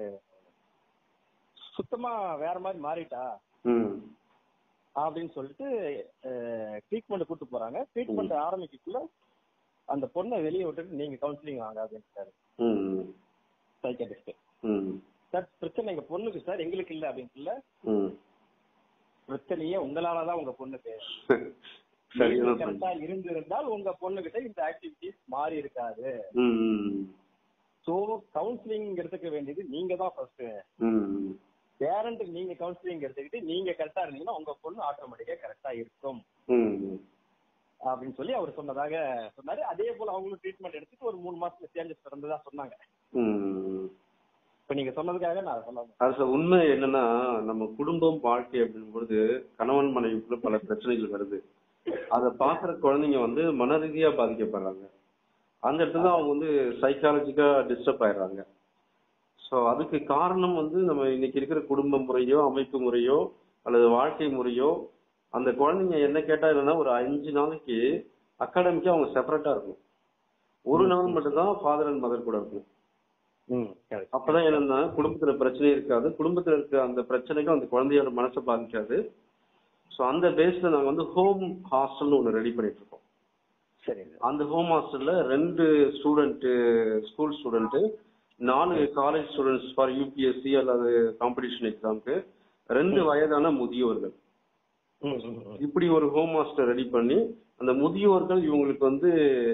சுத்தமா வேற மாதிரி மாறிட்டா
ம்
அப்படின்னு சொல்லிட்டு ட்ரீட்மெண்ட் கூட்டு போறாங்க ட்ரீட்மெண்ட் ஆரம்பிக்கக்குள்ள அந்த பொண்ணை வெளியே விட்டுட்டு நீங்க கவுன்சிலிங் வாங்க அப்படின்ட்டாரு
ம்
சைக்காட்டிஸ்ட்
ம்
சார் பிரச்சனை எங்க பொண்ணுக்கு சார் எங்களுக்கு இல்ல அப்படின்னு இல்ல
ம்
பிரச்சனையே உங்களாலதான் உங்க பொண்ணுக்கு
சரியான
கரெக்டா இருந்திருந்தால் உங்க பொண்ணுகிட்ட இந்த ஆக்டிவிட்டிஸ் மாறி இருக்காது
ம் ம்
சோ கவுன்சிலிங் எடுத்துக்க வேண்டியது நீங்க தான் ஃபர்ஸ்ட்
ம்
பேரண்ட் நீங்க கவுன்சிலிங் எடுத்துக்கிட்டு நீங்க கரெக்டா இருந்தீங்கன்னா உங்க பொண்ணு ஆட்டோமேட்டிக்கா கரெக்டா இருக்கும்
ம்
அப்படின்னு சொல்லி அவர் சொன்னதாக சொன்னாரு அதே போல அவங்களும் ட்ரீட்மெண்ட் எடுத்துட்டு ஒரு மூணு மாசத்துல சேஞ்சஸ் பிறந்ததா சொன்னாங்க
ம்
இப்ப நீங்க சொன்னதுக்காக நான் சொல்ல
அது சார் உண்மை என்னன்னா நம்ம குடும்பம் வாழ்க்கை அப்படின்னும் பொழுது கணவன் மனைவிக்குள்ள பல பிரச்சனைகள் வருது அதை பாக்குற குழந்தைங்க வந்து மன ரீதியா பாதிக்கப்படுறாங்க அந்த இடத்துல தான் அவங்க வந்து சைக்காலஜிக்கா டிஸ்டர்ப் ஆயிடுறாங்க ஸோ அதுக்கு காரணம் வந்து நம்ம இன்னைக்கு இருக்கிற குடும்ப முறையோ அமைப்பு முறையோ அல்லது வாழ்க்கை முறையோ அந்த குழந்தைங்க என்ன கேட்டா இல்லைன்னா ஒரு அஞ்சு நாளைக்கு அகாடமிக்கா அவங்க செப்பரேட்டா இருக்கும் ஒரு நாள் மட்டும்தான் ஃபாதர் அண்ட் மதர் கூட இருக்கும்
ம் correct.
அப்பதான் என்னன்னா குடும்பத்துல பிரச்சனை இருக்காது குடும்பத்துல இருக்க அந்த பிரச்சனைக்கும் அந்த குழந்தையோட மனசை பாதிக்காது சோ அந்த பேஸ்ல நாங்க வந்து ஹோம் ஹாஸ்டல்னு ஒண்ணு ரெடி பண்ணிட்டு இருக்கோம்
சரிங்க
அந்த ஹோம் ஹாஸ்டல்ல ரெண்டு ஸ்டூடெண்ட் ஸ்கூல் ஸ்டூடெண்ட் நாலு காலேஜ் ஸ்டூடெண்ட்ஸ் ஃபார் யூபிஎஸ்சி அல்லது காம்படிஷன் எக்ஸாம்க்கு ரெண்டு வயதான முதியோர்கள்
ம், ம், ம்.
இப்படி ஒரு ஹோம் ஹாஸ்டல் ரெடி பண்ணி அந்த முதியோர்கள் இவங்களுக்கு வந்து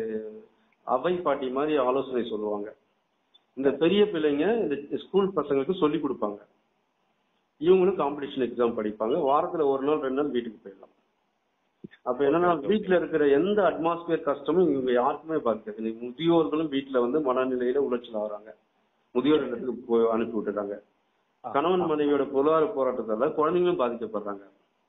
அவை பாட்டி மாதிரி ஆலோசனை சொல்லுவாங்க இந்த பெரிய பிள்ளைங்க இந்த ஸ்கூல் பசங்களுக்கு சொல்லி கொடுப்பாங்க இவங்களும் காம்படிஷன் எக்ஸாம் படிப்பாங்க வாரத்துல ஒரு நாள் ரெண்டு நாள் வீட்டுக்கு போயிடலாம் அப்ப என்னன்னா வீட்டுல இருக்கிற எந்த அட்மாஸ்பியர் கஷ்டமும் இவங்க யாருக்குமே பாதிக்காது இன்னைக்கு முதியோர்களும் வீட்டுல வந்து மனநிலையில உளைச்சல் ஆகுறாங்க முதியோர் இடத்துக்கு போய் அனுப்பி விட்டுறாங்க கணவன் மனைவியோட பொருளாதார போராட்டத்தால குழந்தைங்களும் பாதிக்கப்படுறாங்க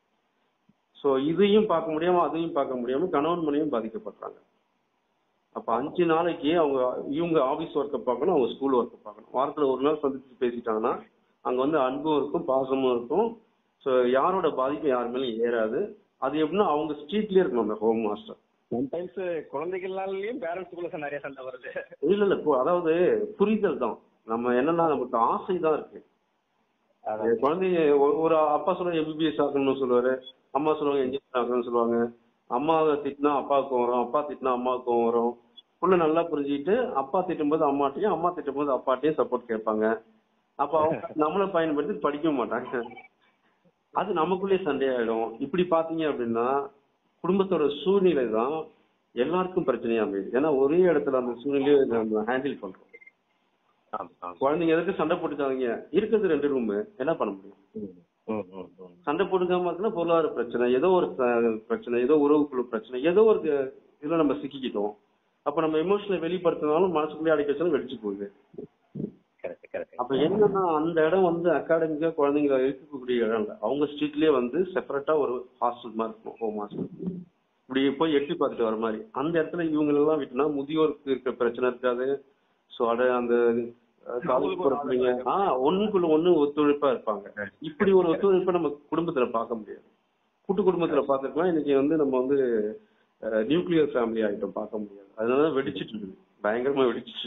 சோ இதையும் பார்க்க முடியாம அதையும் பார்க்க முடியாம கணவன் மனைவியும் பாதிக்கப்படுறாங்க அப்ப அஞ்சு நாளைக்கு அவங்க இவங்க ஆபீஸ் ஒர்க்கை பார்க்கணும் அவங்க ஸ்கூல் ஒர்க்கை பார்க்கணும் வாரத்துல ஒரு நாள் சந்திச்சு பேசிட்டாங்கன்னா அங்க வந்து அன்பும் இருக்கும் பாசமும் இருக்கும் ஸோ யாரோட பாதிப்பும் யார் மேலும் ஏறாது அது எப்படின்னா அவங்க ஸ்ட்ரீட்லயே இருக்கணும் அந்த ஹோம் மாஸ்டர்
சம்டைம்ஸ் குழந்தைகள்னாலயும் பேரண்ட்ஸ்குள்ள சார் நிறைய சண்டை வருது
இல்ல இல்ல இப்போ அதாவது புரிதல் தான் நம்ம என்னன்னா நமக்கு ஆசை தான் இருக்கு
அதான்.
குழந்தைய ஒரு- ஒரு அப்பா சொல்லுவாங்க எம்பிபிஎஸ் ஆகணும்னு சொல்லுவாரு அம்மா சொல்லுவாங்க இன்ஜினியர் ஆகணும்னு சொல்லுவாங்க அம்மாவை திட்டினா அப்பாவுக்கும் வரும் அப்பா திட்டினா அம்மாவுக்கும் வரும் புள்ள நல்லா புரிஞ்சுக்கிட்டு அப்பா திட்டும்போது அம்மாட்டையும் அம்மா திட்டும்போது அப்பாட்டையும் சப்போர்ட் கேட்பாங்க அப்ப அவங்க நம்மளை பயன்படுத்தி படிக்க மாட்டாங்க அது நமக்குள்ளே சண்டையாயிடும் இப்படி பாத்தீங்க அப்படின்னா குடும்பத்தோட சூழ்நிலை தான் எல்லாருக்கும் பிரச்சனையா அமையுது ஏன்னா ஒரே இடத்துல அந்த சூழ்நிலையை நம்ம ஹேண்டில் பண்றோம்
ஆமா, ஆமா.
குழந்தைங்க எதுக்கு சண்டை போட்டுக்காதீங்க இருக்கிறது ரெண்டு ரூம் என்ன பண்ண முடியும்
ம், ம், ம், ம்.
சண்டை போட்டுக்காம இருக்குன்னா பொருளாதார பிரச்சனை ஏதோ ஒரு ச- பிரச்சனை ஏதோ உறவுக்குழு பிரச்சனை ஏதோ ஒரு இதுல நம்ம சிக்கிக்கிட்டோம் அப்ப நம்ம எமோஷனை வெளிப்படுத்தினாலும் மனசுக்குள்ளே அடைக்க வச்சாலும் வெடிச்சு போகுது
Correct, correct.
அப்ப என்னன்னா அந்த இடம் வந்து அகாடமிக்கா குழந்தைங்க இருக்கக்கூடிய இடம் இல்ல அவங்க ஸ்ட்ரீட்லயே வந்து செப்பரேட்டா ஒரு ஹாஸ்டல் மாதிரி இருக்கும் ஹோம் ஹாஸ்டல் இப்படி போய் எட்டி பார்த்துட்டு வர மாதிரி அந்த இடத்துல இவங்க எல்லாம் விட்டுனா முதியோருக்கு இருக்க பிரச்சனை இருக்காது சோ அட அந்த காலேஜ் போற பிள்ளைங்க ஆஹ் ஒண்ணுக்குள்ள ஒண்ணு ஒத்துழைப்பா இருப்பாங்க இப்படி ஒரு ஒத்துழைப்பை நம்ம குடும்பத்துல பார்க்க முடியாது கூட்டு குடும்பத்துல பார்த்துருக்கலாம் இன்னைக்கு வந்து நம்ம வந்து நியூக்ளியர் ஃபேமிலி ஆயிட்டோம் பார்க்க முடியாது அதனால வெடிச்சிட்டு இருக்குது பயங்கரமா வெடிச்சிட்டு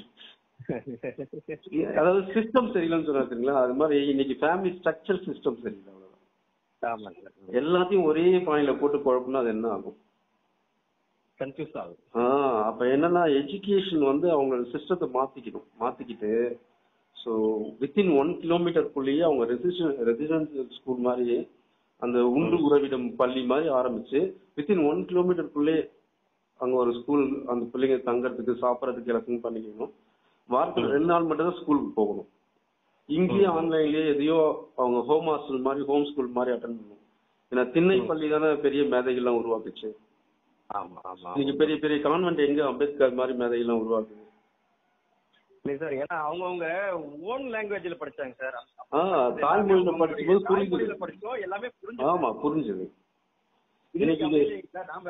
அதாவது சிஸ்டம் சரியில்லைன்னு சொன்னா தெரியுங்களா அது மாதிரி இன்னைக்கு ஃபேமிலி ஸ்ட்ரக்சர் சிஸ்டம் சரியில்லை அவ்வளவுதான்
ஆமா சார்
எல்லாத்தையும் ஒரே பாயிண்ட்ல போட்டு குழப்பினா அது என்ன ஆகும்
கன்ஃபியூஸ் ஆகுது
ஆஹ் அப்ப என்னன்னா எஜுகேஷன் வந்து அவங்க சிஸ்டத்தை மாத்திக்கணும் மாத்திக்கிட்டு ஸோ வித்தின் ஒன் கிலோமீட்டருக்குள்ளேயே அவங்க ரெசிடென்ட் ரெசிடென்சியல் ஸ்கூல் மாதிரி அந்த உண்டு உறவிடம் பள்ளி மாதிரி ஆரம்பிச்சு வித்தின் ஒன் கிலோமீட்டருக்குள்ளே அங்க ஒரு ஸ்கூல் அந்த பிள்ளைங்க தங்கறதுக்கு சாப்பிடறதுக்கு எல்லாத்தையும் பண்ணிக்கணும் வாரத்துல ரெண்டு நாள் மட்டும் தான் ஸ்கூலுக்கு போகணும் இங்கேயே ஆன்லைன்லயே எதையோ அவங்க ஹோம் ஹாஸ்டல் மாதிரி ஹோம் ஸ்கூல் மாதிரி அட்டன் பண்ணணும் ஏன்னா திண்ணை பள்ளி தானே பெரிய மேதைகள்லாம் உருவாக்குச்சு
ஆமா ஆமா
இன்னைக்கு பெரிய பெரிய கான்வென்ட் எங்க அம்பேத்கர் மாதிரி மேதைகள்லாம் உருவாக்குது
இல்ல சார் ஏன்னா அவங்கவங்க ஓன் லாங்குவேஜ்ல படிச்சாங்க சார்
ஆஹ் தாய்மொழியில படிக்கும்போது புரியுது
தாய்மொழியில படிச்சோம் எல்லாமே புரிஞ்சு
ஆமா புரிஞ்சுது
இன்னைக்கு
இன்னைக்கு
அப்படி இல்லைங்க சார் நாம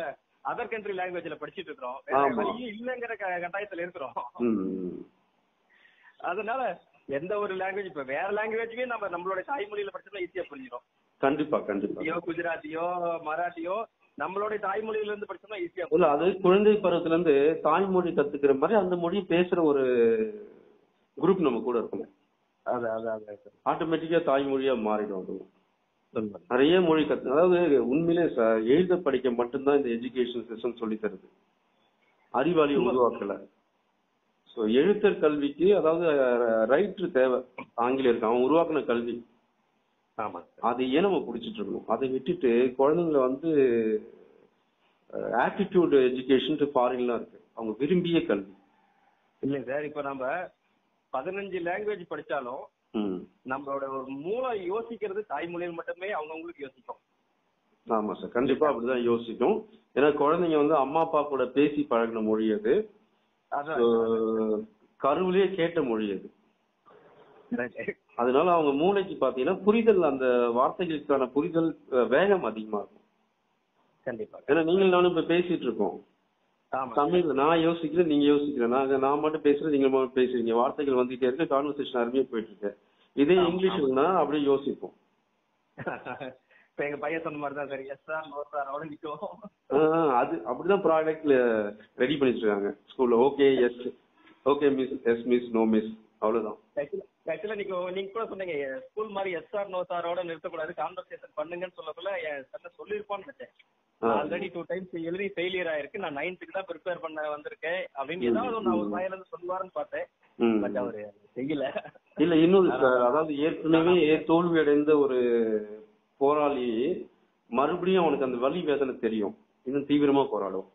அதர் கண்ட்ரி லாங்குவேஜ்ல படிச்சிட்டு இருக்கிறோம் வேற
ஆமா.
வழியே இல்லங்கிற க- கட்டாயத்துல இருக்கிறோம்
ம், ம்.
அதனால எந்த ஒரு லாங்குவேஜ் இப்ப வேற லாங்குவேஜ்மே நம்ம நம்மளோட தாய்மொழியில படிச்சோம்னா ஈஸியா புரிஞ்சிடும்
கண்டிப்பா கண்டிப்பா
ஹிந்தியோ குஜராத்தியோ மராட்டியோ நம்மளோட தாய்மொழியில இருந்து படிச்சோம்னா ஈஸியா
இல்ல அது குழந்தை பருவத்துல இருந்து தாய்மொழி கத்துக்கிற மாதிரி அந்த மொழி பேசுற ஒரு குரூப் நம்ம கூட இருக்கணும்
அது அது அது
ஆட்டோமேட்டிக்கா தாய்மொழியா மாறிடும் அது நிறைய மொழி கத்து அதாவது உண்மையிலே ச- எழுத படிக்க மட்டும்தான் இந்த எஜுகேஷன் சிஸ்டம் சொல்லி தருது அறிவாளி உருவாக்கல சோ எழுத்தர் கல்விக்கு அதாவது ரைட்டர் தேவை ஆங்கிலம் இருக்கு அவன் உருவாக்குன கல்வி
ஆமா
அதையே நம்ம பிடிச்சிட்டு இருக்கணும் அதை விட்டுட்டு குழந்தைங்களை வந்து ஆட்டிடியூட் எஜுகேஷன் ஃபாரின்லாம் இருக்கு அவங்க விரும்பிய கல்வி
இல்லைங்க சார் இப்ப நம்ம பதினஞ்சு லாங்குவேஜ் படிச்சாலும்
ம்
நம்மளோட ஒரு மூளை யோசிக்கிறது தாய்மொழியில் மட்டுமே அவங்கவுங்களுக்கு யோசிக்கும்
ஆமா சார் கண்டிப்பா அப்படிதான் யோசிக்கும் ஏன்னா குழந்தைங்க வந்து அம்மா அப்பா கூட பேசி பழகின மொழி அது
அதான்
So, கருவிலேயே கேட்ட மொழி அது அதனால அவங்க மூளைக்கு பாத்தீங்கன்னா புரிதல் அந்த வார்த்தைகளுக்கான புரிதல் அஹ், வேகம் அதிகமா இருக்கும்
கண்டிப்பா
ஏன்னா நீங்கள் நானும் இப்ப பேசிட்டு இருக்கோம்
ஆமா
தமிழ்ல நான் யோசிக்கிறேன் நீங்க யோசிக்கிறேன் நாங்க நான் மட்டும் பேசுறேன் நீங்க மட்டும் பேசுறீங்க வார்த்தைகள் வந்துட்டே இருக்கு கான்வர்சேஷன் அருமையா போயிட்டு இருக்கு இதே
ஆமா,
இங்கிலீஷ்னா அப்படியே யோசிப்போம்
இப்ப எங்க பையன் சொன்ன மாதிரி தான் sir yes sir no sir அவ்வளவு நிக்கும்
ஆஹ் அது அப்படிதான் ப்ராடக்ட்ல ரெடி பண்ணிட்டு இருக்காங்க ஸ்கூல்ல okay yes okay miss yes miss no miss அவ்வளவுதான்
ஆக்சுவலா நீங்க நீங்க கூட சொன்னீங்க ஸ்கூல் மாதிரி எஸ் சார் நோ சாரோட நிறுத்தக்கூடாது கான்வர்சேஷன் பண்ணுங்கன்னு சொல்லக்குள்ள என் சட்ட சொல்லிருப்பான்னு நினைச்சேன்
ஆ.
ஆல்ரெடி டூ டைம்ஸ் எழுதி ஃபெயிலியர் ஆயிருக்கு நான் நைன்த்துக்கு தான் ப்ரிப்பேர் பண்ண வந்திருக்கேன் அப்படின்னு ஏதாவது ஒன்று அவர் வாயில இருந்து சொல்லுவாருன்னு பார்த்தேன்
ம்.
பட் அவரு செய்யல
இல்ல இன்னொரு சார் அதாவது ஏற்கனவே தோல்வி அடைந்த ஒரு போராளி மறுபடியும் அவனுக்கு அந்த வலி வேதனை தெரியும் இன்னும் தீவிரமா போராடும்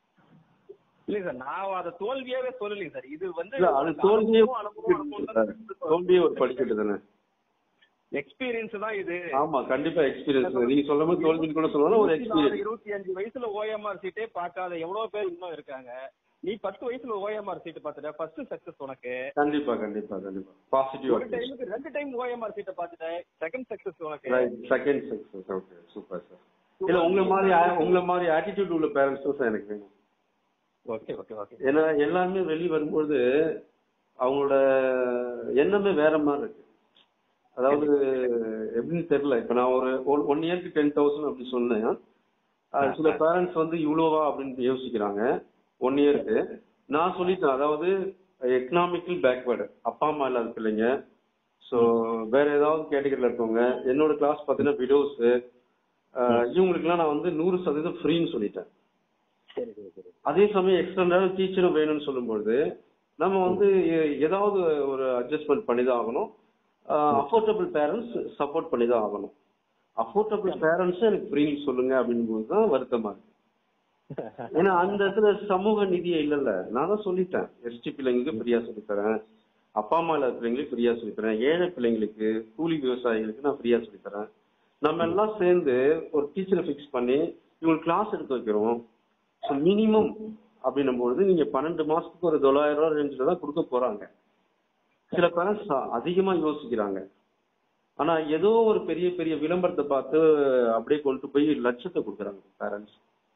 இல்ல சார் நான் அதை தோல்வியாவே சொல்லலைங்க சார் இது வந்து
இல்ல அது தோல்வியே
அனுபவம்
தோல்வியே ஒரு படிக்கட்டு தானே
எக்ஸ்பீரியன்ஸ் தான் இது
ஆமா கண்டிப்பா எக்ஸ்பீரியன்ஸ் நீங்க சொல்ல மாதிரி தோல்வின்னு கூட சொல்லலாம் ஒரு எக்ஸ்பீரியன்ஸ்
இருபத்தி அஞ்சு வயசுல ஓஎம்ஆர் சீட்டே பார்க்காத எவ்வளவு பேர் இன்னும் இருக்காங்க நீ பத்து வயசுல ஓஎம்ஆர் சீட் பார்த்துட்ட ஃபர்ஸ்ட் சக்சஸ் உனக்கு
கண்டிப்பா கண்டிப்பா கண்டிப்பா பாசிட்டிவ்
ஒரு டைமுக்கு ரெண்டு டைம் ஓஎம்ஆர் சீட்டை பார்த்துட்டேன் செகண்ட் சக்சஸ் உனக்கு
right second success okay super sir இல்ல உங்களை மாதிரி உங்களை மாதிரி ஆட்டிடியூட் உள்ள பேரண்ட்ஸ் தான் சார் எனக்கு வேணும்
ஓகே ஓகே ஓகே
ஏன்னா எல்லாருமே வெளியே வரும்போது அவங்களோட எண்ணமே வேற மாதிரி இருக்கு அதாவது எப்படின்னு தெரியல இப்ப நான் ஒரு ஒன் இயர்க்கு டென் தௌசண்ட் அப்படி சொன்னேன் அஹ் சில பேரண்ட்ஸ் வந்து இவ்வளோவா அப்படின்னு யோசிக்கிறாங்க ஒன் இயருக்கு நான் சொல்லிட்டேன் அதாவது எக்கனாமிக்கல் பேக்வேர்டு அப்பா அம்மா இல்லாத பிள்ளைங்க ஸோ வேற ஏதாவது கேட்டகரியில் இருக்கவங்க என்னோட கிளாஸ் பார்த்தீங்கன்னா விடோஸ் இவங்களுக்குலாம் நான் வந்து நூறு சதவீதம் ஃப்ரீன்னு சொல்லிட்டேன்
சரி சரி சரி
அதே சமயம் எக்ஸ்டர்னல் டீச்சரும் வேணும்னு சொல்லும்பொழுது நம்ம வந்து எ- ஏதாவது ஒரு அட்ஜஸ்ட்மெண்ட் பண்ணி தான் ஆகணும் அஃபோர்டபுள் பேரண்ட்ஸ் சப்போர்ட் பண்ணி தான் ஆகணும் அஃபோர்டபுள் பேரண்ட்ஸ் எனக்கு ஃப்ரீன்னு சொல்லுங்க அப்படின்போது தான் வருத்தமா இருக்கு ஏன்னா அந்த இடத்துல சமூக நிதியே இல்லைல்ல நான் தான் சொல்லிட்டேன் எஸ்டி பிள்ளைங்களுக்கு ஃப்ரீயா சொல்லித்தரேன் அப்பா அம்மா இல்லாத பிள்ளைங்களுக்கு ஃப்ரீயா சொல்லித்தரேன் ஏழை பிள்ளைங்களுக்கு கூலி விவசாயிகளுக்கு நான் ஃப்ரீயா சொல்லித்தரேன் நம்ம எல்லாம் சேர்ந்து ஒரு டீச்சரை ஃபிக்ஸ் பண்ணி இவங்களுக்கு கிளாஸ் எடுக்க வைக்கிறோம் ஸோ மினிமம் அப்படின்னும் பொழுது நீங்க பன்னெண்டு மாசத்துக்கு ஒரு தொள்ளாயிரம் ரூபாய் ரேஞ்சில் தான் கொடுக்க போறாங்க சில பேரண்ட்ஸ் அதிகமா யோசிக்கிறாங்க ஆனா ஏதோ ஒரு பெரிய பெரிய விளம்பரத்தை பார்த்து அப்படியே கொண்டு போய் லட்சத்தை கொடுக்குறாங்க பேரண்ட்ஸ்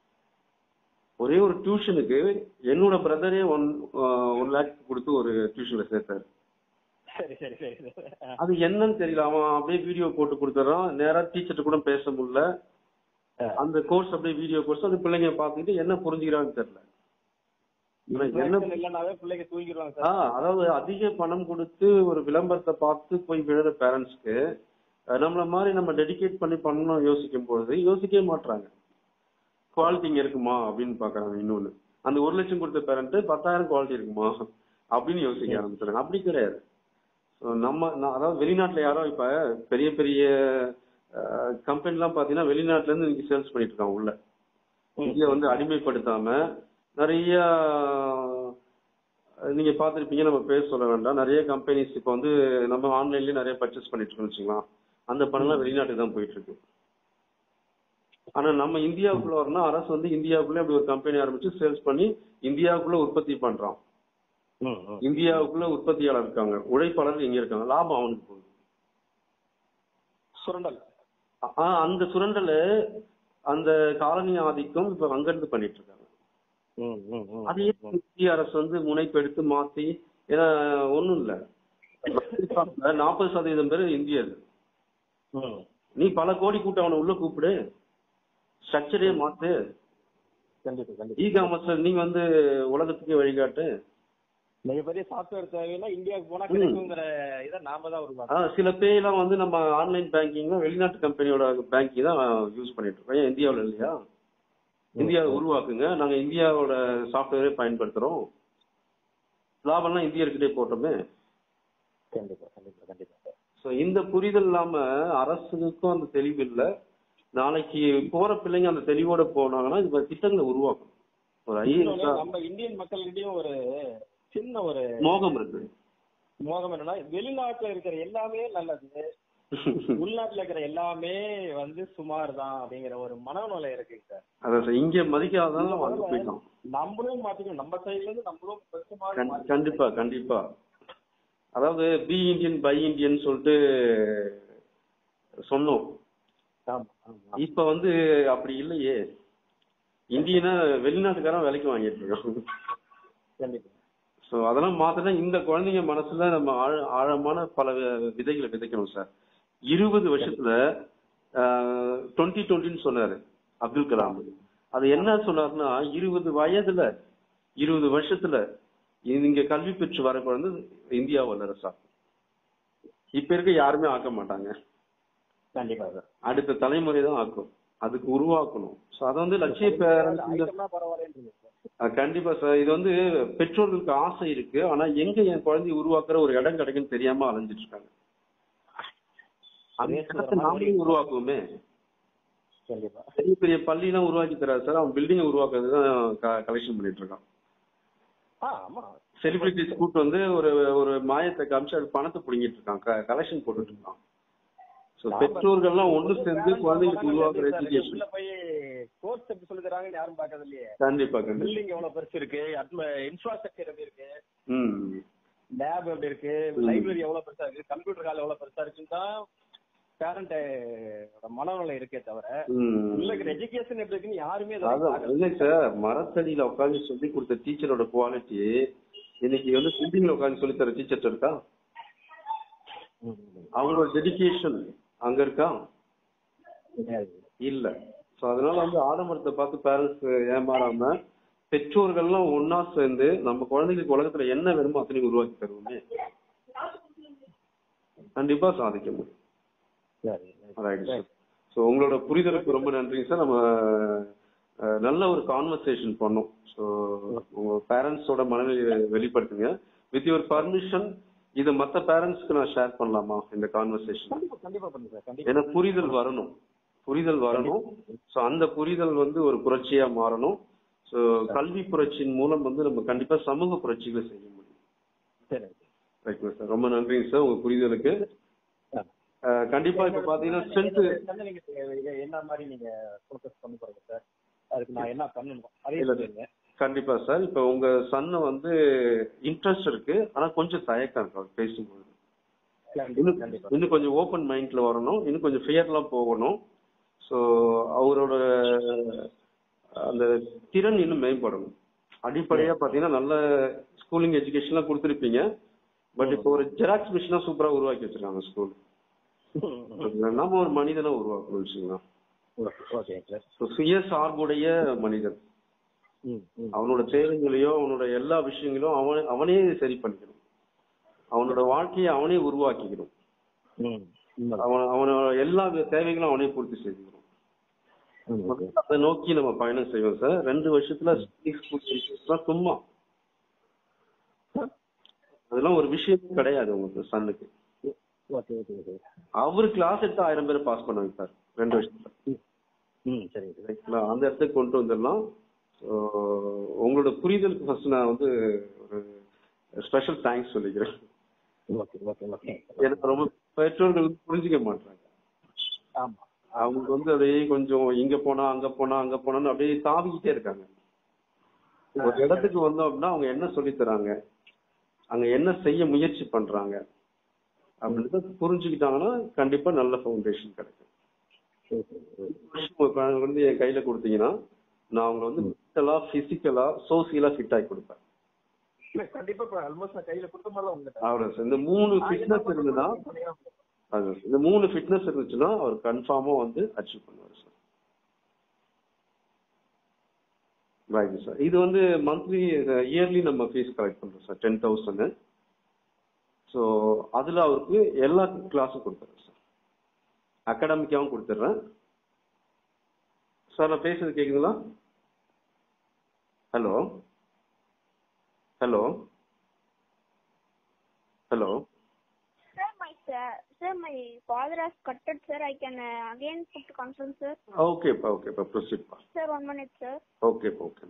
ஒரே ஒரு டியூஷனுக்கு என்னோட பிரதரே ஒன் ஒன் லேக் கொடுத்து ஒரு டியூஷன்ல சேர்த்தாரு
சரி சரி சரி சரி.
அது என்னன்னு தெரியல அவன் அப்படியே வீடியோ போட்டு கொடுத்துறான் நேரா டீச்சர்ட்ட கூட பேச முடியல அந்த கோர்ஸ் அப்படியே வீடியோ கோர்ஸ் அந்த பிள்ளைங்க பார்த்துக்கிட்டு என்ன புரிஞ்சுக்கிறான்னு தெரியல இவன் என்ன
Interaction இல்லைனாவே பிள்ளைங்க தூங்கிடுவாங்க
ஆ,
சார்
அதாவது அதிக பணம் கொடுத்து ஒரு விளம்பரத்தை பார்த்து போய் விழுற பேரண்ட்ஸ்க்கு நம்மள மாதிரி நம்ம டெடிகேட் பண்ணி பண்ணணும் யோசிக்கும் பொழுது யோசிக்கவே மாட்றாங்க குவாலிட்டி இங்க இருக்குமா அப்படின்னு பாக்குறாங்க இன்னொன்னு அந்த ஒரு லட்சம் கொடுத்த பேரண்ட் பத்தாயிரம் குவாலிட்டி இருக்குமா அப்படின்னு யோசிக்க ஆரம்பிச்சாங்க அப்படி கிடையாது So, நம்ம நான் அதாவது வெளிநாட்டுல யாரோ இப்ப பெரிய பெரிய கம்பெனி எல்லாம் பாத்தீங்கன்னா வெளிநாட்டுல இருந்து இன்னைக்கு சேல்ஸ் பண்ணிட்டு இருக்காங்க உள்ள இந்தியா வந்து அடிமைப்படுத்தாம நிறைய நீங்க பார்த்திருப்பீங்க நம்ம பேர் சொல்ல வேண்டாம் நிறைய கம்பெனிஸ் இப்போ வந்து நம்ம ஆன்லைன்லயே நிறைய பர்ச்சேஸ் பண்ணிட்டு இருக்கோம்னு வச்சுக்கலாம் அந்த பணம்லாம் வெளிநாட்டுக்கு தான் போயிட்டு இருக்கு ஆனா நம்ம இந்தியாவுக்குள்ள வரணும் அரசு வந்து இந்தியாவுக்குள்ள அப்படி ஒரு கம்பெனி ஆரம்பிச்சு சேல்ஸ் பண்ணி இந்தியாவுக்குள்ள உற்பத்தி பண்றான்
ம், ம்.
இந்தியாவுக்குள்ள உற்பத்தியாளர் இருக்காங்க உழைப்பாளர் இங்க இருக்காங்க லாபம் அவனுக்கு போகுது
சுரண்டல்
ஆ, அந்த சுரண்டல அந்த காலனி ஆதிக்கம் இப்ப அங்கிருந்து பண்ணிட்டு இருக்காங்க
ம், ம், ம்.
அதையே இந்திய அரசு வந்து முனைப்பெடுத்து மாத்தி ஏன்னா ஒண்ணும் இல்ல நாற்பது சதவீதம் பேர் இந்தியர்
ம்.
நீ பல கோடி கூட்ட அவனை உள்ள கூப்பிடு ஸ்ட்ரக்சரே மாத்து
கண்டிப்பா கண்டிப்பா
இ காமர்ஸ்ல நீ வந்து உலகத்துக்கே வழிகாட்டு
மிகப்பெரிய சாஃப்ட்வேர் தேவைன்னா இந்தியாவுக்கு போனா கிடைக்குங்கிற இதை நாம தான் உருவாக்கணும்
ஆஹ் சில பேர்லாம் வந்து நம்ம ஆன்லைன் பேங்கிங் வெளிநாட்டு கம்பெனியோட பேங்கிங் தான் யூஸ் பண்ணிட்டு இருக்கோம் ஏன் இந்தியாவில் இல்லையா இந்தியாவை உருவாக்குங்க நாங்க இந்தியாவோட சாஃப்ட்வேரே பயன்படுத்துறோம் லாபம்லாம் இந்தியர்கிட்டே போட்டோமே
கண்டிப்பா கண்டிப்பா கண்டிப்பா
ஸோ இந்த புரிதல் இல்லாம அரசுக்கும் அந்த தெளிவு இல்லை நாளைக்கு போற பிள்ளைங்க அந்த தெளிவோட போனாங்கன்னா இது மாதிரி திட்டங்களை உருவாக்கணும் ஒரு
இன்னொன்னு,
ஐஏஎஸ்
நம்ம இந்தியன் மக்கள்கிட்டயும் ஒரு சின்ன ஒரு
மோகம் இருக்கு
மோகம் என்னன்னா வெளிநாட்டுல இருக்கிற எல்லாமே நல்லது உள்நாட்டுல இருக்கிற எல்லாமே வந்து சுமார் தான் அப்படிங்கிற ஒரு மனநிலை இருக்கு சார்
அதான் சார் இங்க மதிக்காதான் வாங்க போயிட்டோம்
நம்மளும் மாத்திக்கணும் நம்ம சைடுல இருந்து நம்மளும் கொஞ்சமா
கண்- கண்டிப்பா கண்டிப்பா அதாவது பி இந்தியன் பை இந்தியன் சொல்லிட்டு சொன்னோம்
ஆமா ஆமா
இப்ப வந்து அப்படி இல்லையே இந்தியனா வெளிநாட்டுக்காரன் விலைக்கு வாங்கிட்டு இருக்கோம்
கண்டிப்பா
ஸோ அதெல்லாம் மாத்தினா இந்த குழந்தைங்க மனசுல நம்ம ஆழ ஆழமான பல வி- விதைகளை விதைக்கணும் சார் இருபது வருஷத்துல டுவெண்ட்டி டுவெண்ட்டின்னு சொன்னாரு அப்துல் கலாம் அது என்ன சொன்னாருன்னா இருபது வயதுல இருபது வருஷத்துல இங்க கல்வி பெற்று வர குழந்தை இந்தியா வல்லரசா இப்ப இருக்க யாருமே ஆக்க மாட்டாங்க
கண்டிப்பா சார்
அடுத்த தலைமுறை தான் ஆக்கும் அதுக்கு உருவாக்கணும் ஸோ அதை வந்து லட்சிய பேரண்ட்ஸ் இந்த
ஐட்டம்னா பரவாயில்லைன்னு சார்
அஹ் கண்டிப்பா சார் இது வந்து பெற்றோர்களுக்கு ஆசை இருக்கு ஆனா எங்க என் குழந்தைய உருவாக்குற ஒரு இடம் கிடைக்குன்னு தெரியாம அலைஞ்சிட்டு இருக்காங்க அந்த இடத்தை நாமளே உருவாக்குவோமே
கண்டிப்பா
பெரிய பெரிய பள்ளி எல்லாம் உருவாக்கி தராது சார் அவன் பில்டிங் உருவாக்குறது தான் கலெக்ஷன் பண்ணிட்டு இருக்கான்
ஆ ஆமா
செலிபிரிட்டிஸ் கூட்டு வந்து ஒரு ஒரு மாயத்தை காமிச்சு அது பணத்தை புடுங்கிட்டு இருக்கான் கலெக்ஷன் போட்டுட்டு இருக்கான் ஸோ பெற்றோர்கள்லாம் ஒன்று சேர்ந்து குழந்தைங்களுக்கு உருவாக்குற எஜுகேஷன்
உள்ள போய் கோர்ஸ் எப்படி சொல்லி தராங்கன்னு யாரும் பார்க்கறது இல்லையே
கண்டிப்பா கண்டிப்பா
பில்டிங் எவ்வளவு பெருசு இருக்கு இன்ஃப்ராஸ்ட்ரக்சர் எப்படி இருக்கு
ம்
லேப் எப்படி இருக்கு
ம்.
லைப்ரரி எவ்வளவு பெருசா இருக்கு கம்ப்யூட்டர் ஹால் எவ்வளவு பெருசா இருக்குன்னு தான் பேரண்ட் மனநிலை இருக்கே தவிர
ம்
உள்ள இருக்கிற எஜுகேஷன் எப்படி இருக்குன்னு யாருமே இதை
அதான்
பார்க்கறது
இல்லை சார் மரத்தடியில உட்காந்து சொல்லி கொடுத்த டீச்சரோட குவாலிட்டி இன்னைக்கு வந்து பில்டிங்ல உட்காந்து சொல்லி தர டீச்சர் இருக்கா அவங்களோட டெடிகேஷன் அங்க இருக்கா இல்ல சோ அதனால வந்து ஆடம்பரத்தை பார்த்து பேரண்ட்ஸ் ஏமாறாம பெற்றோர்கள்லாம் ஒன்னா சேர்ந்து நம்ம குழந்தைகளுக்கு உலகத்துல என்ன வேணுமோ அத்தனையும் உருவாக்கி தருவோமே கண்டிப்பா சாதிக்க முடியும்
சரி
ரைட் சார் ஸோ உங்களோட புரிதலுக்கு ரொம்ப நன்றிங்க சார் நம்ம அஹ், நல்ல ஒரு கான்வர்சேஷன் பண்ணோம் ஸோ உங்க பேரண்ட்ஸோட மனநிலையை வெளிப்படுத்துங்க வித் யுவர் பர்மிஷன் இதை மற்ற பேரண்ட்ஸ்க்கு நான் ஷேர் பண்ணலாமா இந்த கான்வர்சேஷன்
கண்டிப்பா கண்டிப்பா பண்ணுங்க சார் கண்டிப்பா
ஏன்னா புரிதல் வரணும் புரிதல் வரணும் ஸோ அந்த புரிதல் வந்து ஒரு புரட்சியா மாறணும் ஸோ கல்வி புரட்சியின் மூலம் வந்து நம்ம கண்டிப்பா சமூக புரட்சிகளை செய்ய முடியும்
சரி
ரைட் சார் ரொம்ப நன்றிங்க சார் உங்க புரிதலுக்கு அஹ், கண்டிப்பா இப்ப பாத்தீங்கன்னா ஸ்ட்ரென்த்
என்ன நீங்க இதை என்ன மாதிரி நீங்க ஃபோக்கஸ் பண்ண போறீங்க சார் அதுக்கு நான் என்ன பண்ணணும் அதையும்
இல்ல.
சொல்லுங்க
கண்டிப்பா சார் இப்ப உங்க சன்ன வந்து இன்ட்ரெஸ்ட் இருக்கு ஆனா கொஞ்சம் தயக்கம் இருக்கு அவர் பேசும்போது
கண்டிப்பா
இன்னும்
கண்டிப்பா
இன்னும் கொஞ்சம் ஓப்பன் மைண்ட்ல வரணும் இன்னும் கொஞ்சம் ஃபியர்லாம் போகணும் ஸோ அவரோட அந்த திறன் இன்னும் மேம்படணும் அடிப்படையா பாத்தீங்கன்னா நல்ல ஸ்கூலிங் எஜுகேஷன்லாம் கொடுத்துருப்பீங்க பட் இப்போ ஒரு ஜெராக்ஸ் மிஷினா சூப்பரா உருவாக்கி வச்சிருக்காங்க ஸ்கூல் நம்ம ஒரு மனிதனை உருவாக்கணும் வச்சுக்கலாம்
ஓகே சார்
ஸோ சுய சார்புடைய மனிதன்
ம் ம்
அவனோட தேவைகளையோ அவனோட எல்லா விஷயங்களும் அவனே அவனே சரி பண்ணிக்கணும் அவனோட வாழ்க்கையை அவனே உருவாக்கிக்கணும்
ம் உண்மைதான்.
அவன் அவனோட எல்லா தேவைகளும் அவனே பூர்த்தி செய்துக்கணும்
ம், ஓகே.
அதை நோக்கி நம்ம பயணம் செய்வோம் சார் ரெண்டு வருஷத்துல ஸ்கூல் சும்மா அதெல்லாம் ஒரு விஷயம் கிடையாது உங்களுக்கு சன்னுக்கு
ஓகே ஓகே ஓகே
அவரு கிளாஸ் எடுத்து ஆயிரம் பேரை பாஸ் பண்ண வைப்பார் ரெண்டு வருஷத்துல
ம் சரிங்க சார்
ரைட்டுங்களா அந்த இடத்துக்கு கொண்டு வந்துடலாம் ஸோ உங்களோட புரிதலுக்கு ஃபர்ஸ்ட் நான் வந்து ஒரு ஸ்பெஷல் தேங்க்ஸ் சொல்லிக்கிறேன்
ஓகே ஓகே ஓகே
எனக்கு ரொம்ப பெற்றோர்கள் புரிஞ்சுக்க மாட்டாங்க
ஆமா
அவங்க வந்து அப்படியே கொஞ்சம் இங்க போனா அங்க போனா அங்க போனான்னு அப்படியே தாவிக்கிட்டே இருக்காங்க ஒரு இடத்துக்கு வந்தோம் அப்படின்னா அவங்க என்ன சொல்லித் தராங்க அங்க என்ன செய்ய முயற்சி பண்றாங்க அப்படின்றத புரிஞ்சுக்கிட்டாங்கன்னா கண்டிப்பா நல்ல ஃபவுண்டேஷன் கிடைக்கும் வருஷம் உங்க குழந்தை வந்து என் கையில கொடுத்தீங்கன்னா நான் அவங்களை வந்து மென்டலா பிசிக்கலா சோசியலா ஃபிட் ஆகி கொடுப்பேன்
இல்ல கண்டிப்பா இப்ப ஆல்மோஸ்ட் நான் கையில கொடுத்த மாதிரி உங்ககிட்ட
அவ்வளவு சார் இந்த மூணு ஃபிட்னஸ் இருந்ததுன்னா அது இந்த மூணு ஃபிட்னஸ் இருந்துச்சுன்னா அவர் கன்ஃபார்மா வந்து அச்சீவ் பண்ணுவார் சார் ரைட் சார் இது வந்து மந்த்லி இயர்லி நம்ம ஃபீஸ் கலெக்ட் பண்றோம் சார் டென் தௌசண்ட் ஸோ அதுல அவருக்கு எல்லா கிளாஸும் கொடுத்துறேன் சார் அகாடமிக்காவும் கொடுத்துட்றேன் சார் நான் பேசுறது கேக்குதுங்களா hello hello hello
Sir, my sir, sir, my father has cutted, sir. I can uh, again put conference, sir.
ஓகேப்பா ஓகேப்பா ப்ரொசீட் பா
Sir, one minute, sir.
ஓகேப்பா okay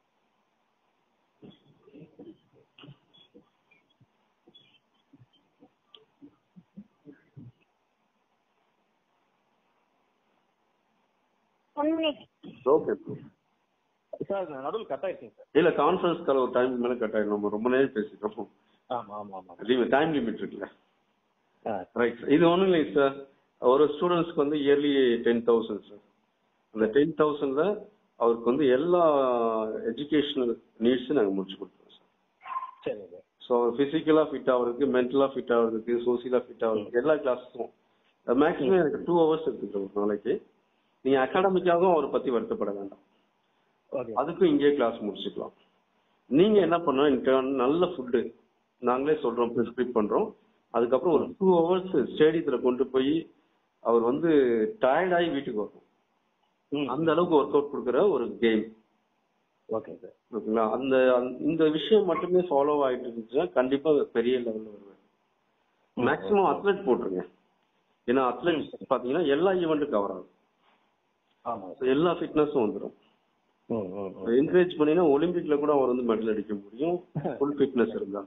One minute.
Okay
sir நடுவில் cut ஆயிடுச்சுங்க sir
இல்ல conference call ஒரு time மேல cut ஆயிடும் நம்ம ரொம்ப நேரம் பேசிட்டோம்
ஆமா ஆமா ஆமா
டைம் லிமிட் இருக்குல்ல
ஆ,
ரைட் இது ஒன்றும் இல்லைங்க சார் ஒரு ஸ்டூடெண்ட்ஸ்க்கு வந்து இயர்லி டென் தௌசண்ட் சார் அந்த டென் தௌசண்ட்ல அவருக்கு வந்து எல்லா எஜுகேஷனல் நீட்ஸும் நாங்கள் முடிச்சு கொடுத்துருவோம் சார்
சரிங்க
ஸோ ஃபிசிக்கலாக ஃபிட் ஆகிறதுக்கு மென்டலாக ஃபிட் ஆகிறதுக்கு சோசியலாக ஃபிட் ஆகிறதுக்கு எல்லா கிளாஸஸும் மேக்ஸிமம் எனக்கு டூ ஹவர்ஸ் இருக்குது ஒரு நாளைக்கு நீங்கள் அகாடமிக்காகவும் அவரை பற்றி வருத்தப்பட வேண்டாம்
ஓகே
அதுக்கும் இங்கேயே கிளாஸ் முடிச்சுக்கலாம் நீங்கள் என்ன பண்ணணும் எனக்கு நல்ல ஃபுட்டு நாங்களே சொல்கிறோம் ப்ரிஸ்கிரைப் பண்ணுறோம் அதுக்கப்புறம் ஒரு டூ ஹவர்ஸ் ஸ்டேடியத்தில் கொண்டு போய் அவர் வந்து டயர்டாகி வீட்டுக்கு வரும்
ம்
அந்த அளவுக்கு ஒர்க் அவுட் கொடுக்குற ஒரு கேம்
ஓகே சார்
ஓகேங்களா அந்த அந்த- இந்த விஷயம் மட்டுமே ஃபாலோ ஆயிட்டு இருந்துச்சுன்னா கண்டிப்பா பெரிய லெவல்ல வருவேன் மேக்ஸிமம் அத்லெட் போட்டுருங்க ஏன்னா அத்லெட் பாத்தீங்கன்னா எல்லா ஈவெண்ட்டும் கவர் ஆகும்
ஆமா
So, எல்லா ஃபிட்னஸும் வந்துடும்
ம் ம் ம்.
என்கரேஜ் பண்ணினா ஒலிம்பிக்ல கூட அவர் வந்து மெடல் அடிக்க முடியும் ஃபுல் ஃபிட்னஸ் இருந்தா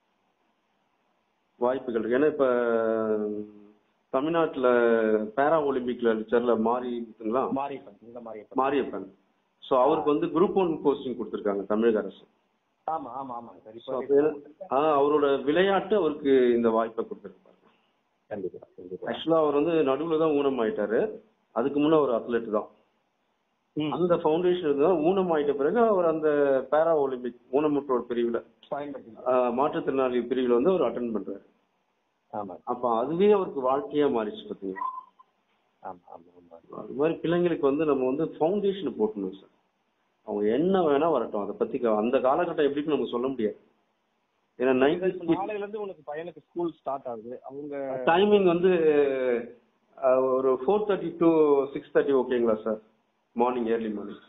வாய்ப்புகள் இருக்கு ஏன்னா இப்ப தமிழ்நாட்டுல பேரா ஒலிம்பிக்ல அடிச்சார்ல மாறிங்களா
மாரியப்பன் இந்த மாரியப்பன்
மாரியப்பன் ஸோ அவருக்கு வந்து குரூப் ஒன் போஸ்டிங் கொடுத்துருக்காங்க தமிழக அரசு
ஆமா ஆமா ஆமா சார்
So,
இப்போ
அப்ப என்ன- ஆ, அவரோட விளையாட்டு அவருக்கு இந்த வாய்ப்பை கொடுத்துருப்பாரு
கண்டிப்பா கண்டிப்பா
ஆக்சுவலா அவர் வந்து நடுவுல தான் ஊனம் ஆயிட்டாரு அதுக்கு முன்ன ஒரு அத்லெட் தான்
ம்
அந்த ஃபவுண்டேஷன் தான் ஊனம் ஆயிட்ட பிறகு அவர் அந்த பேரா ஒலிம்பிக் ஊனமுற்றோர் பிரிவுல
பயன்படுத்தி
ஆ, மாற்றுத்திறனாளி பிரிவுல வந்து அவர் அட்டன் பண்றாரு
ஆமா
அப்ப அதுவே அவருக்கு வாழ்க்கையா மாறிச்சு பாத்தீங்க
ஆமா ஆமா ஆமா
அது மாதிரி பிள்ளைங்களுக்கு வந்து நம்ம வந்து ஃபவுண்டேஷன் போட்டணும் சார் அவங்க என்ன வேணா வரட்டும் அதை பத்தி க- அந்த காலகட்டம் எப்படின்னு நம்ம சொல்ல முடியாது ஏன்னா
இப்ப
நைன்டி
நாளையில இருந்து உனக்கு பையனுக்கு ஸ்கூல் ஸ்டார்ட் ஆகுது அவங்க
டைமிங் வந்து அஹ், ஒரு four thirty to six thirty ஓகேங்களா sir morning early morning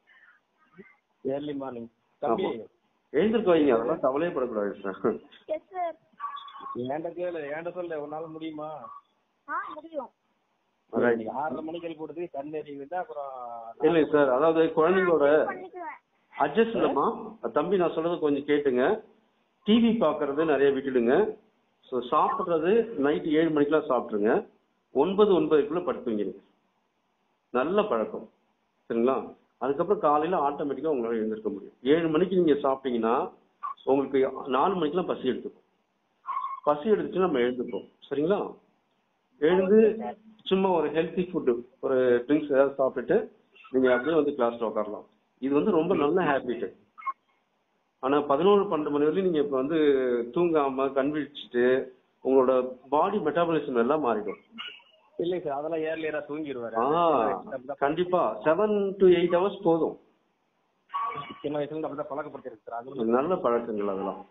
early morning தம்பி
ஆமா. எழுந்திருக்க வைங்க அதெல்லாம் கவலையே படக்கூடாது சார்
Yes, sir.
ஏன்ட கேளு ஏன்ட சொல்லு உன்னால முடியுமா
ஆ முடியும்
Right.
நீ ஆறரை மணிக்கு போடுறது கண் எறியுது அப்புறம்
இல்லை சார் அதாவது குழந்தைங்களோட
பண்ணிக்குவேன்
அட்ஜஸ்ட் இல்லம்மா தம்பி நான் சொல்றது கொஞ்சம் கேட்டுங்க டிவி பார்க்கறது நிறைய விட்டுடுங்க ஸோ சாப்பிட்றது நைட்டு ஏழு மணிக்கெல்லாம் சாப்பிட்ருங்க ஒன்பது ஒன்பதுக்குள்ள படுத்துவீங்க நல்ல பழக்கம் சரிங்களா அதுக்கப்புறம் காலையில ஆட்டோமேட்டிக்கா உங்களால எழுந்திருக்க முடியும் ஏழு மணிக்கு நீங்க சாப்பிட்டீங்கன்னா உங்களுக்கு நாலு மணிக்கெல்லாம் பசி எடுத்துக்கும் பசி எடுத்துட்டு நம்ம எழுந்துப்போம் சரிங்களா எழுந்து சும்மா ஒரு ஹெல்த்தி ஃபுட்டு ஒரு ட்ரிங்க்ஸ் ஏதாவது சாப்பிட்டுட்டு நீங்க அப்படியே வந்து கிளாஸ்ல உட்காரலாம் இது வந்து ரொம்ப நல்ல ஹேபிட் ஆனா பதினோரு பன்னெண்டு மணி வரையும் நீங்க இப்ப வந்து தூங்காம கண் விழிச்சிட்டு உங்களோட பாடி மெட்டாபாலிசம் எல்லாம் மாறிடும்
இல்லை சார் அதெல்லாம் ஏர்லியரா தூங்கிடுவாரு
ஆ கண்டிப்பா செவன் டு எயிட் ஹவர்ஸ் போதும்
சின்ன வயசுல இருந்து அப்படிதான் பழக்கப்படுத்திருக்கு சார் அது
நல்ல பழக்கங்கள் அதெல்லாம்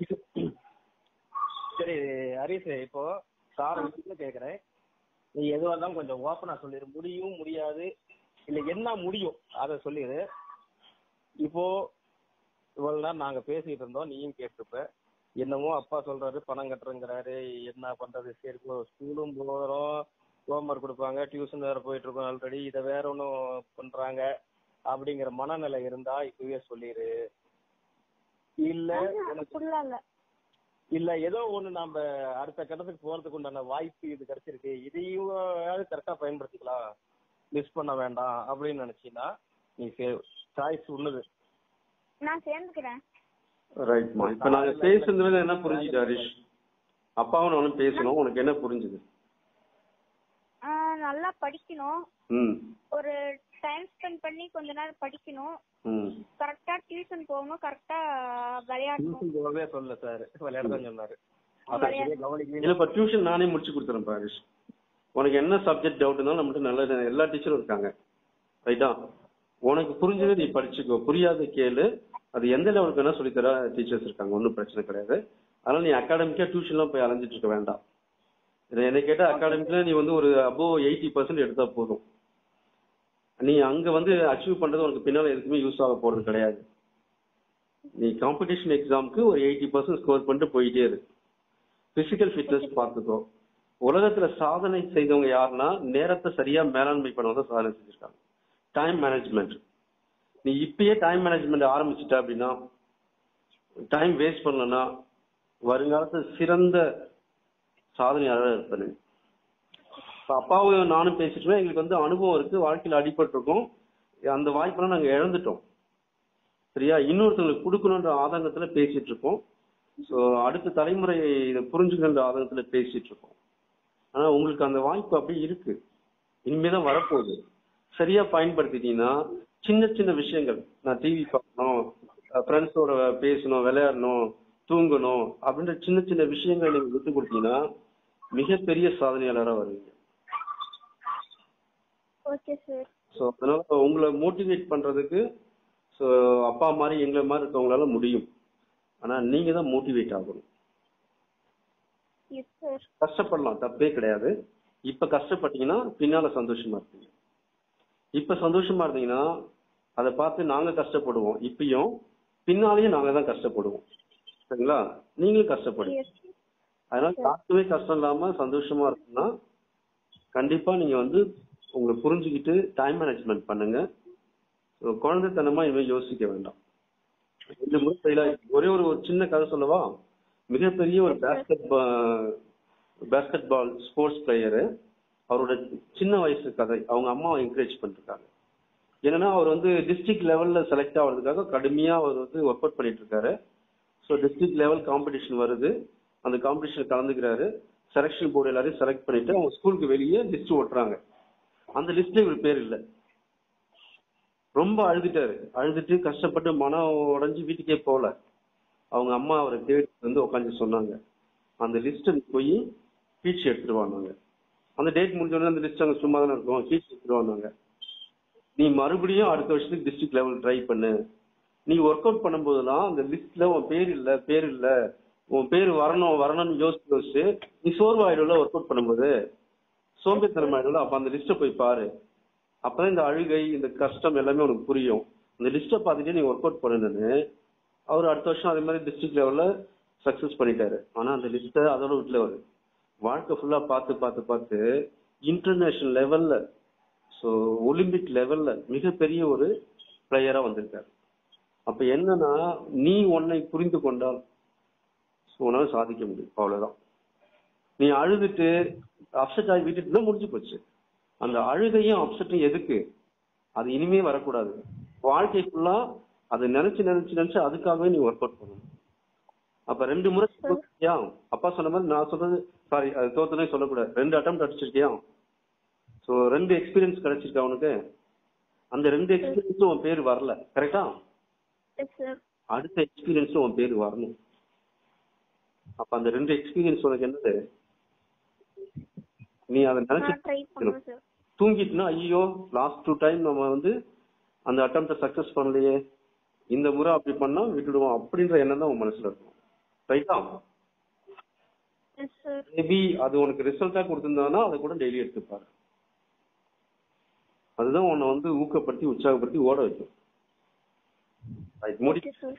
சரி ஹரிஷ் இப்போ சார் விஷயத்துல கேக்குறேன் நீ எதுவா இருந்தாலும் கொஞ்சம் ஓப்பனா சொல்லிடு முடியும் முடியாது இல்ல என்ன முடியும் அத சொல்லிடு இப்போ இவ்வளவு நேரம் நாங்க பேசிட்டு இருந்தோம் நீயும் கேட்டிருப்ப என்னமோ அப்பா சொல்றாரு பணம் கட்டுறேங்கிறாரு என்ன பண்றது சரி ஸ்கூலும் போறோம் ஹோம்ஒர்க் கொடுப்பாங்க டியூஷன் வேற போயிட்டு இருக்கோம் ஆல்ரெடி இதை வேற ஒன்றும் பண்றாங்க அப்படிங்கிற மனநிலை இருந்தா இப்பவே சொல்லிடு இல்ல உனக்கு
அப்படிலாம் இல்ல
இல்ல ஏதோ ஒண்ணு நாம அடுத்த கட்டத்துக்கு போறதுக்கு உண்டான வாய்ப்பு இது கிடைச்சிருக்கு இதையும் கரெக்டா பயன்படுத்திக்கலாம் மிஸ் பண்ண வேண்டாம் அப்படின்னு நினைச்சீங்கன்னா நீ சாய்ஸ் உண்ணுது
நான் சேர்ந்துக்கிறேன்
ரைட்மா இப்ப நாங்க பேசுனதுல என்ன புரிஞ்சுது ஹரிஷ் அப்பாவும் நானும் பேசணும் உனக்கு என்ன புரிஞ்சுது
ஆ, நல்லா படிக்கணும்
ம்
ஒரு டைம் ஸ்பெண்ட் பண்ணி கொஞ்ச நேரம் படிக்கணும்
ம்
கரெக்டா டியூஷன் போகணும் கரெக்டா விளையாடணும்
டியூஷன் போகவே சொல்லல சார் விளையாட தான் சொன்னாரு அதை சரியா கவனிக்கவே
இல்லப்பா டியூஷன் நானே முடிச்சு கொடுத்துறேன் பாரிஷ் உனக்கு என்ன சப்ஜெக்ட் டவுட் இருந்தாலும் நம்மகிட்ட நல்ல எல்லா டீச்சரும் இருக்காங்க ரைட்டா உனக்கு புரிஞ்சதை நீ படிச்சுக்கோ புரியாத கேளு அது எந்த லெவலுக்கு வேணா சொல்லித்தர டீச்சர்ஸ் இருக்காங்க ஒன்றும் பிரச்சனை கிடையாது அதனால நீ அகாடமிக்கா டியூஷன்லாம் போய் அலைஞ்சிட்டு இருக்க வேண்டாம் இதை என்னை கேட்டால் அகாடமிக்ல நீ வந்து ஒரு அபோவ் எயிட்டி பர்சன்ட் எடுத்தா போதும் நீ அங்க வந்து அச்சீவ் பண்றது உனக்கு பின்னால எதுக்குமே யூஸ் ஆக போறது கிடையாது நீ காம்படிஷன் எக்ஸாமுக்கு ஒரு எயிட்டி பர்சன்ட் ஸ்கோர் பண்ணிட்டு போயிட்டே இரு பிசிக்கல் ஃபிட்னஸ் பார்த்துக்கோ உலகத்துல சாதனை செய்தவங்க யாருன்னா நேரத்தை சரியா மேலாண்மை பண்ணவங்க சாதனை செஞ்சிருக்காங்க டைம் மேனேஜ்மெண்ட் நீ இப்பயே டைம் மேனேஜ்மெண்ட் ஆரம்பிச்சிட்ட அப்படின்னா டைம் வேஸ்ட் பண்ணலன்னா வருங்காலத்துல சிறந்த சாதனையாளர் இருப்பேன் இப்ப அப்பாவும் நானும் பேசிட்டோம் எங்களுக்கு வந்து அனுபவம் இருக்கு வாழ்க்கையில அடிபட்டிருக்கோம் அந்த வாய்ப்பெல்லாம் நாங்க இழந்துட்டோம் சரியா இன்னொருத்தவங்களுக்கு கொடுக்கணுன்ற ஆதங்கத்துல பேசிட்டு இருக்கோம் ஸோ அடுத்த தலைமுறை இதை புரிஞ்சுக்கின்ற ஆதங்கத்துல பேசிட்டு இருக்கோம் ஆனா உங்களுக்கு அந்த வாய்ப்பு அப்படி இருக்கு இனிமேதான் வரப்போகுது சரியா பயன்படுத்திட்டீங்கன்னா சின்ன சின்ன விஷயங்கள் நான் டிவி பார்க்கணும் ஃப்ரெண்ட்ஸோட பேசணும் விளையாடணும் தூங்கணும் அப்படின்ற சின்ன சின்ன விஷயங்களை நீங்க விட்டு கொடுத்தீங்கன்னா மிகப்பெரிய சாதனையாளராக வருவீங்க
ஓகே சார்
ஸோ அதனால உங்களை மோட்டிவேட் பண்றதுக்கு ஸோ அப்பா மாதிரி எங்களை மாதிரி இருக்கவங்களால முடியும் ஆனா நீங்க தான் மோட்டிவேட் ஆகணும்
எஸ் சார்
கஷ்டப்படலாம் தப்பே கிடையாது இப்ப கஷ்டப்பட்டீங்கன்னா பின்னால சந்தோஷமா இருப்பீங்க இப்ப சந்தோஷமா இருந்தீங்கன்னா அதை பார்த்து நாங்க கஷ்டப்படுவோம் இப்பயும் பின்னாலேயும் நாங்க தான் கஷ்டப்படுவோம் சரிங்களா நீங்களும் கஷ்டப்படுங்க
எஸ்
அதனால யாருக்குமே கஷ்டம் இல்லாம சந்தோஷமா இருக்குன்னா கண்டிப்பா நீங்க வந்து உங்களை புரிஞ்சுக்கிட்டு டைம் மேனேஜ்மெண்ட் பண்ணுங்க So, குழந்தைத்தனமா இனிமேல் யோசிக்க வேண்டாம் இந்த முறை fail ஆயிடுச்சு. ஒரே ஒரு ஒரு சின்ன கதை சொல்லவா மிகப்பெரிய ஒரு basket basketball sports player அவரோட சின்ன வயசு கதை அவங்க அம்மா என்கரேஜ் பண்ணிருக்காங்க என்னன்னா அவர் வந்து டிஸ்ட்ரிக்ட் லெவல்ல செலக்ட் ஆகிறதுக்காக கடுமையா அவர் வந்து ஒர்க் அவுட் பண்ணிட்டு இருக்காரு ஸோ டிஸ்ட்ரிக்ட் லெவல் காம்படிஷன் வருது அந்த காம்படிஷன் கலந்துக்கிறாரு செலெக்ஷன் போர்டு எல்லாரையும் செலக்ட் பண்ணிட்டு அவங்க ஸ்கூலுக்கு வெளியே லிஸ்ட் ஓட்டுறாங்க அந்த லிஸ்ட்ல இவர் பேர் இல்லை ரொம்ப அழுதுட்டாரு அழுதுட்டு கஷ்டப்பட்டு மனம் உடைஞ்சு வீட்டுக்கே போகல அவங்க அம்மா அவரை தேடி வந்து உட்காந்து சொன்னாங்க அந்த லிஸ்ட் போய் கீழ்ச்சி எடுத்துட்டு வாங்க அந்த டேட் முடிஞ்சோடனே அந்த லிஸ்ட் அங்கே சும்மா தானே இருக்கும் கீழ்ச்சி எடுத்துட்டு வாங்க நீ மறுபடியும் அடுத்த வருஷத்துக்கு டிஸ்ட்ரிக்ட் லெவல் ட்ரை பண்ணு நீ ஒர்க் அவுட் பண்ணும்போதெல்லாம் அந்த லிஸ்ட்ல உன் பேர் இல்ல பேர் இல்ல உன் பேர் வரணும் வரணும்னு யோசிச்சு யோசிச்சு நீ சோர்வாயிடும்ல ஒர்க் அவுட் பண்ணும்போது சோம்பேறித்தனம் ஆயிடும்ல அப்ப அந்த லிஸ்ட்டை போய் பாரு அப்பதான் இந்த அழுகை இந்த கஷ்டம் எல்லாமே உனக்கு புரியும் அந்த லிஸ்ட்டை பார்த்துட்டே நீ ஒர்க் அவுட் பண்ணுன்னு அவர் அடுத்த வருஷம் அதே மாதிரி டிஸ்ட்ரிக்ட் லெவல்ல சக்சஸ் பண்ணிட்டாரு ஆனா அந்த லிஸ்ட்டை அதோட வீட்டுல வரு வாழ்க்கை ஃபுல்லா பார்த்து பார்த்து பார்த்து இன்டர்நேஷனல் லெவல்ல ஸோ ஒலிம்பிக் லெவல்ல மிகப்பெரிய ஒரு பிளேயரா வந்திருக்காரு அப்ப என்னன்னா நீ உன்னை புரிந்து கொண்டால் உன்னால சாதிக்க முடியும் அவ்வளவுதான் நீ அழுதுட்டு அப்செட் ஆகி விட்டுட்டு முடிஞ்சு போச்சு அந்த அழுகையும் அப்செட்டும் எதுக்கு அது இனிமே வரக்கூடாது வாழ்க்கை ஃபுல்லா அதை நினைச்சு நினைச்சு நினைச்சு அதுக்காகவே நீ ஒர்க் அவுட் பண்ணணும் அப்ப ரெண்டு முறை தோத்துட்டியா அப்பா சொன்ன மாதிரி நான் சொல்றது சாரி அது தோத்தனே சொல்லக்கூடாது ரெண்டு அட்டம் அடிச்சிருக்கியா ஸோ ரெண்டு எக்ஸ்பீரியன்ஸ் கிடைச்சிருக்கா உனக்கு அந்த ரெண்டு எக்ஸ்பீரியன்ஸும் உன் பேர் வரல கரெக்டா
எஸ் சார்
அடுத்த எக்ஸ்பீரியன்ஸும் உன் பேர் வரணும் அப்ப அந்த ரெண்டு எக்ஸ்பீரியன்ஸ் உனக்கு என்னது நீ அதை நினைச்சு
நான் ட்ரை பண்ணுவேன் சார்
தூங்கிட்டுனா ஐயோ லாஸ்ட் டூ டைம் நம்ம வந்து அந்த அட்டம்ப்ட சக்சஸ் பண்ணலையே இந்த முறை அப்படி பண்ணா விட்டுடுவோம் அப்படின்ற எண்ணம் தான் உன் மனசுல இருக்கும் ரைட்டா
எஸ் சார்
மேபி அது உனக்கு ரிசல்ட்டா கொடுத்திருந்தானா அதை கூட டெய்லி எடுத்துப்பாரு அதுதான் உன்னை வந்து ஊக்கப்படுத்தி உற்சாகப்படுத்தி ஓட வைக்கும் Right, முடி
ஓகே சார்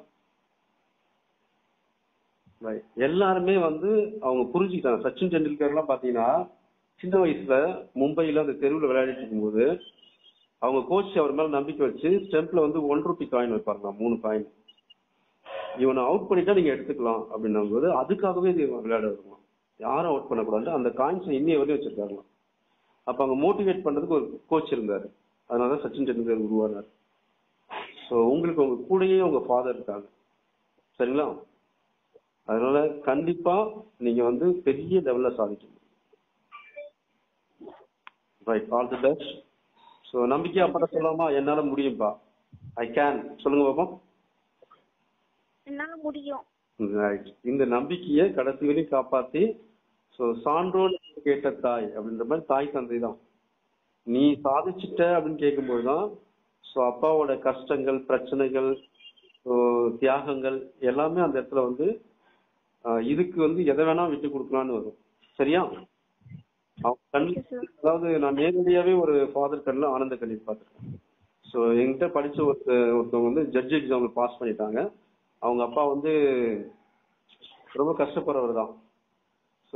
Right. எல்லாருமே வந்து அவங்க புரிஞ்சுக்கிட்டாங்க சச்சின் டெண்டுல்கர்லாம் பாத்தீங்கன்னா சின்ன வயசுல மும்பைல அந்த தெருவில் விளையாடிட்டு இருக்கும்போது அவங்க கோச் அவர் மேல நம்பிக்கை வச்சு ஸ்டெம்ப்ல வந்து ஒன் ருபி காயின் வைப்பாங்களாம் மூணு காயின் இவனை அவுட் பண்ணிட்டா நீங்க எடுத்துக்கலாம் அப்படின்னும் போது அதுக்காகவே இது இவன் விளையாட வருவான் யாரும் அவுட் பண்ணக்கூடாது அந்த காயின்ஸ் இன்னைய வரையும் வச்சிருக்காங்களாம் அப்ப அங்க மோட்டிவேட் பண்றதுக்கு ஒரு கோச் இருந்தாரு அதனாலதான் சச்சின் டெண்டுல்கர் உருவானார் ஸோ உங்களுக்கு உங்க கூடயே உங்க ஃபாதர் இருக்காங்க சரிங்களா அதனால கண்டிப்பா நீங்க வந்து பெரிய லெவல்ல சாதிக்கணும் right all the best so நம்பிக்கை அப்பட சொல்லாமா என்னால முடியும்பா ஐ கேன் சொல்லுங்க பாப்போம்
என்னால முடியும்
ரைட் இந்த நம்பிக்கையை கடைசி வரையும் காப்பாத்தி ஸோ சான்றோன் கேட்ட தாய் அப்படின்ற மாதிரி தாய் தந்தை தான் நீ சாதிச்சிட்ட அப்படின்னு கேட்கும்போது தான் ஸோ அப்பாவோட கஷ்டங்கள் பிரச்சனைகள் ஸோ தியாகங்கள் எல்லாமே அந்த இடத்துல வந்து ஆஹ், இதுக்கு வந்து எதை வேணா விட்டு கொடுக்கலான்னு வரும் சரியா அவன் கண்
Okay, sir.
அதாவது நான் நேரடியாவே ஒரு ஃபாதர் கண்ணில் ஆனந்த கண்ணீர் பார்த்துருக்கேன் ஸோ என்கிட்ட படிச்ச ஒருத்த ஒருத்தவங்க வந்து ஜட்ஜ் எக்ஸாம்ல பாஸ் பண்ணிட்டாங்க அவங்க அப்பா வந்து ரொம்ப கஷ்டப்படுறவர் தான் ஸோ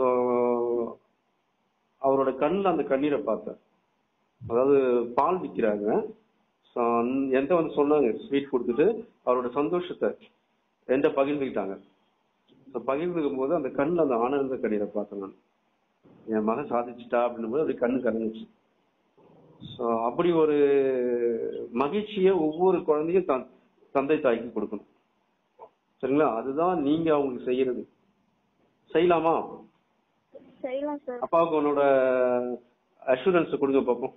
அவரோட கண்ணில் அந்த கண்ணீரை பார்த்தேன் அதாவது பால் விற்கிறாங்க ஸோ என்கிட்ட வந்து சொன்னாங்க ஸ்வீட் கொடுத்துட்டு அவரோட சந்தோஷத்தை என்கிட்ட பகிர்ந்துக்கிட்டாங்க ஸோ பகிர்ந்துக்கும் போது அந்த கண்ணில் அந்த ஆனந்த கண்ணீரை பார்த்தேன் நான் என் மகன் சாதிச்சிட்டா அப்படின்னும் போது அப்படியே கண்ணு கலங்குச்சு ஸோ அப்படி ஒரு மகிழ்ச்சியை ஒவ்வொரு குழந்தையும் தன் தந்தை தாய்க்கு கொடுக்கணும் சரிங்களா அதுதான் நீங்க அவங்களுக்கு செய்யறது செய்யலாமா
செய்யலாம் சார்
அப்பாவுக்கு உன்னோட அஷூரன்ஸ் கொடுங்க பார்ப்போம்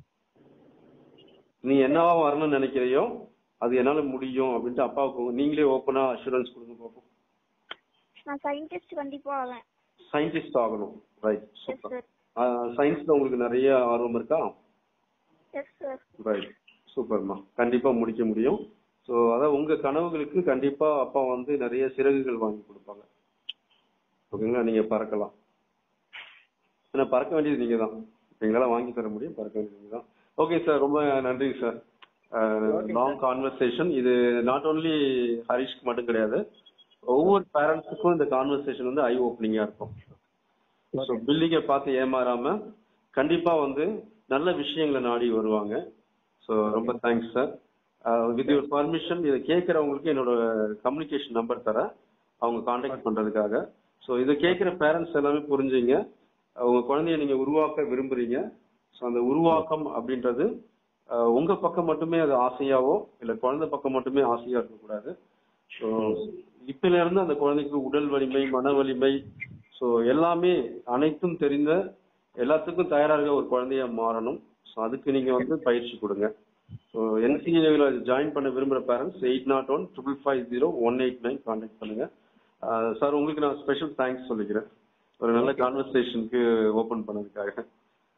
நீ என்னவா வரணும்னு நினைக்கிறையோ அது என்னால முடியும் அப்படின்ட்டு அப்பாவுக்கு நீங்களே ஓப்பனா அஷூரன்ஸ் கொடுங்க பார்ப்போம்
நான் சயின்டிஸ்ட் கண்டிப்பா ஆவேன்
சயின்டிஸ்ட் ஆகணும் ரைட்
எஸ்
சூப்பர்
சார்
சயின்ஸ்ல உங்களுக்கு நிறைய ஆர்வம் இருக்கா
எஸ் சார்
ரைட் சூப்பர்மா கண்டிப்பா முடிக்க முடியும் ஸோ அதான் உங்க கனவுகளுக்கு கண்டிப்பா அப்பா வந்து நிறைய சிறகுகள் வாங்கி கொடுப்பாங்க ஓகேங்களா நீங்க பறக்கலாம் ஏன்னா பறக்க வேண்டியது நீங்க தான் எங்களால வாங்கி தர முடியும் பறக்க வேண்டியது நீங்க தான் ஓகே சார் ரொம்ப நன்றி சார் லாங் கான்வர்சேஷன் இது நாட் ஓன்லி ஹரிஷ்க்கு மட்டும் கிடையாது ஒவ்வொரு பேரண்ட்ஸுக்கும் இந்த கான்வர்சேஷன் வந்து ஐ ஓப்பனிங்கா இருக்கும் ஸோ பில்டிங்கை பார்த்து ஏமாறாம கண்டிப்பா வந்து நல்ல விஷயங்களை நாடி வருவாங்க ஸோ ரொம்ப thanks sir with your permission இதை கேட்குறவங்களுக்கு என்னோட கம்யூனிகேஷன் நம்பர் தரேன் அவங்க காண்டாக்ட் பண்றதுக்காக ஸோ இதை கேட்குற பேரண்ட்ஸ் எல்லாமே புரிஞ்சுங்க உங்க குழந்தைய நீங்க உருவாக்க விரும்புறீங்க ஸோ அந்த உருவாக்கம் அப்படின்றது அஹ், உங்க பக்கம் மட்டுமே அது ஆசையாவோ இல்லை குழந்தை பக்கம் மட்டுமே ஆசையா இருக்கக்கூடாது ஸோ இப்பல இருந்து அந்த குழந்தைக்கு உடல் வலிமை மன வலிமை ஸோ எல்லாமே அனைத்தும் தெரிந்த எல்லாத்துக்கும் தயாராக ஒரு குழந்தையா மாறணும் ஸோ அதுக்கு நீங்க வந்து பயிற்சி கொடுங்க ஸோ என்சிஏவில் ஜாயின் பண்ண விரும்புகிற parents eight nought one triple five zero one eight nine contact பண்ணுங்க சார் உங்களுக்கு நான் ஸ்பெஷல் தேங்க்ஸ் சொல்லிக்கிறேன் ஒரு நல்ல கான்வர்சேஷனுக்கு ஓபன் பண்ணதுக்காக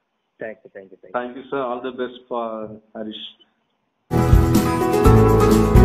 thank you thank you thank you
thank you sir all the best for Harish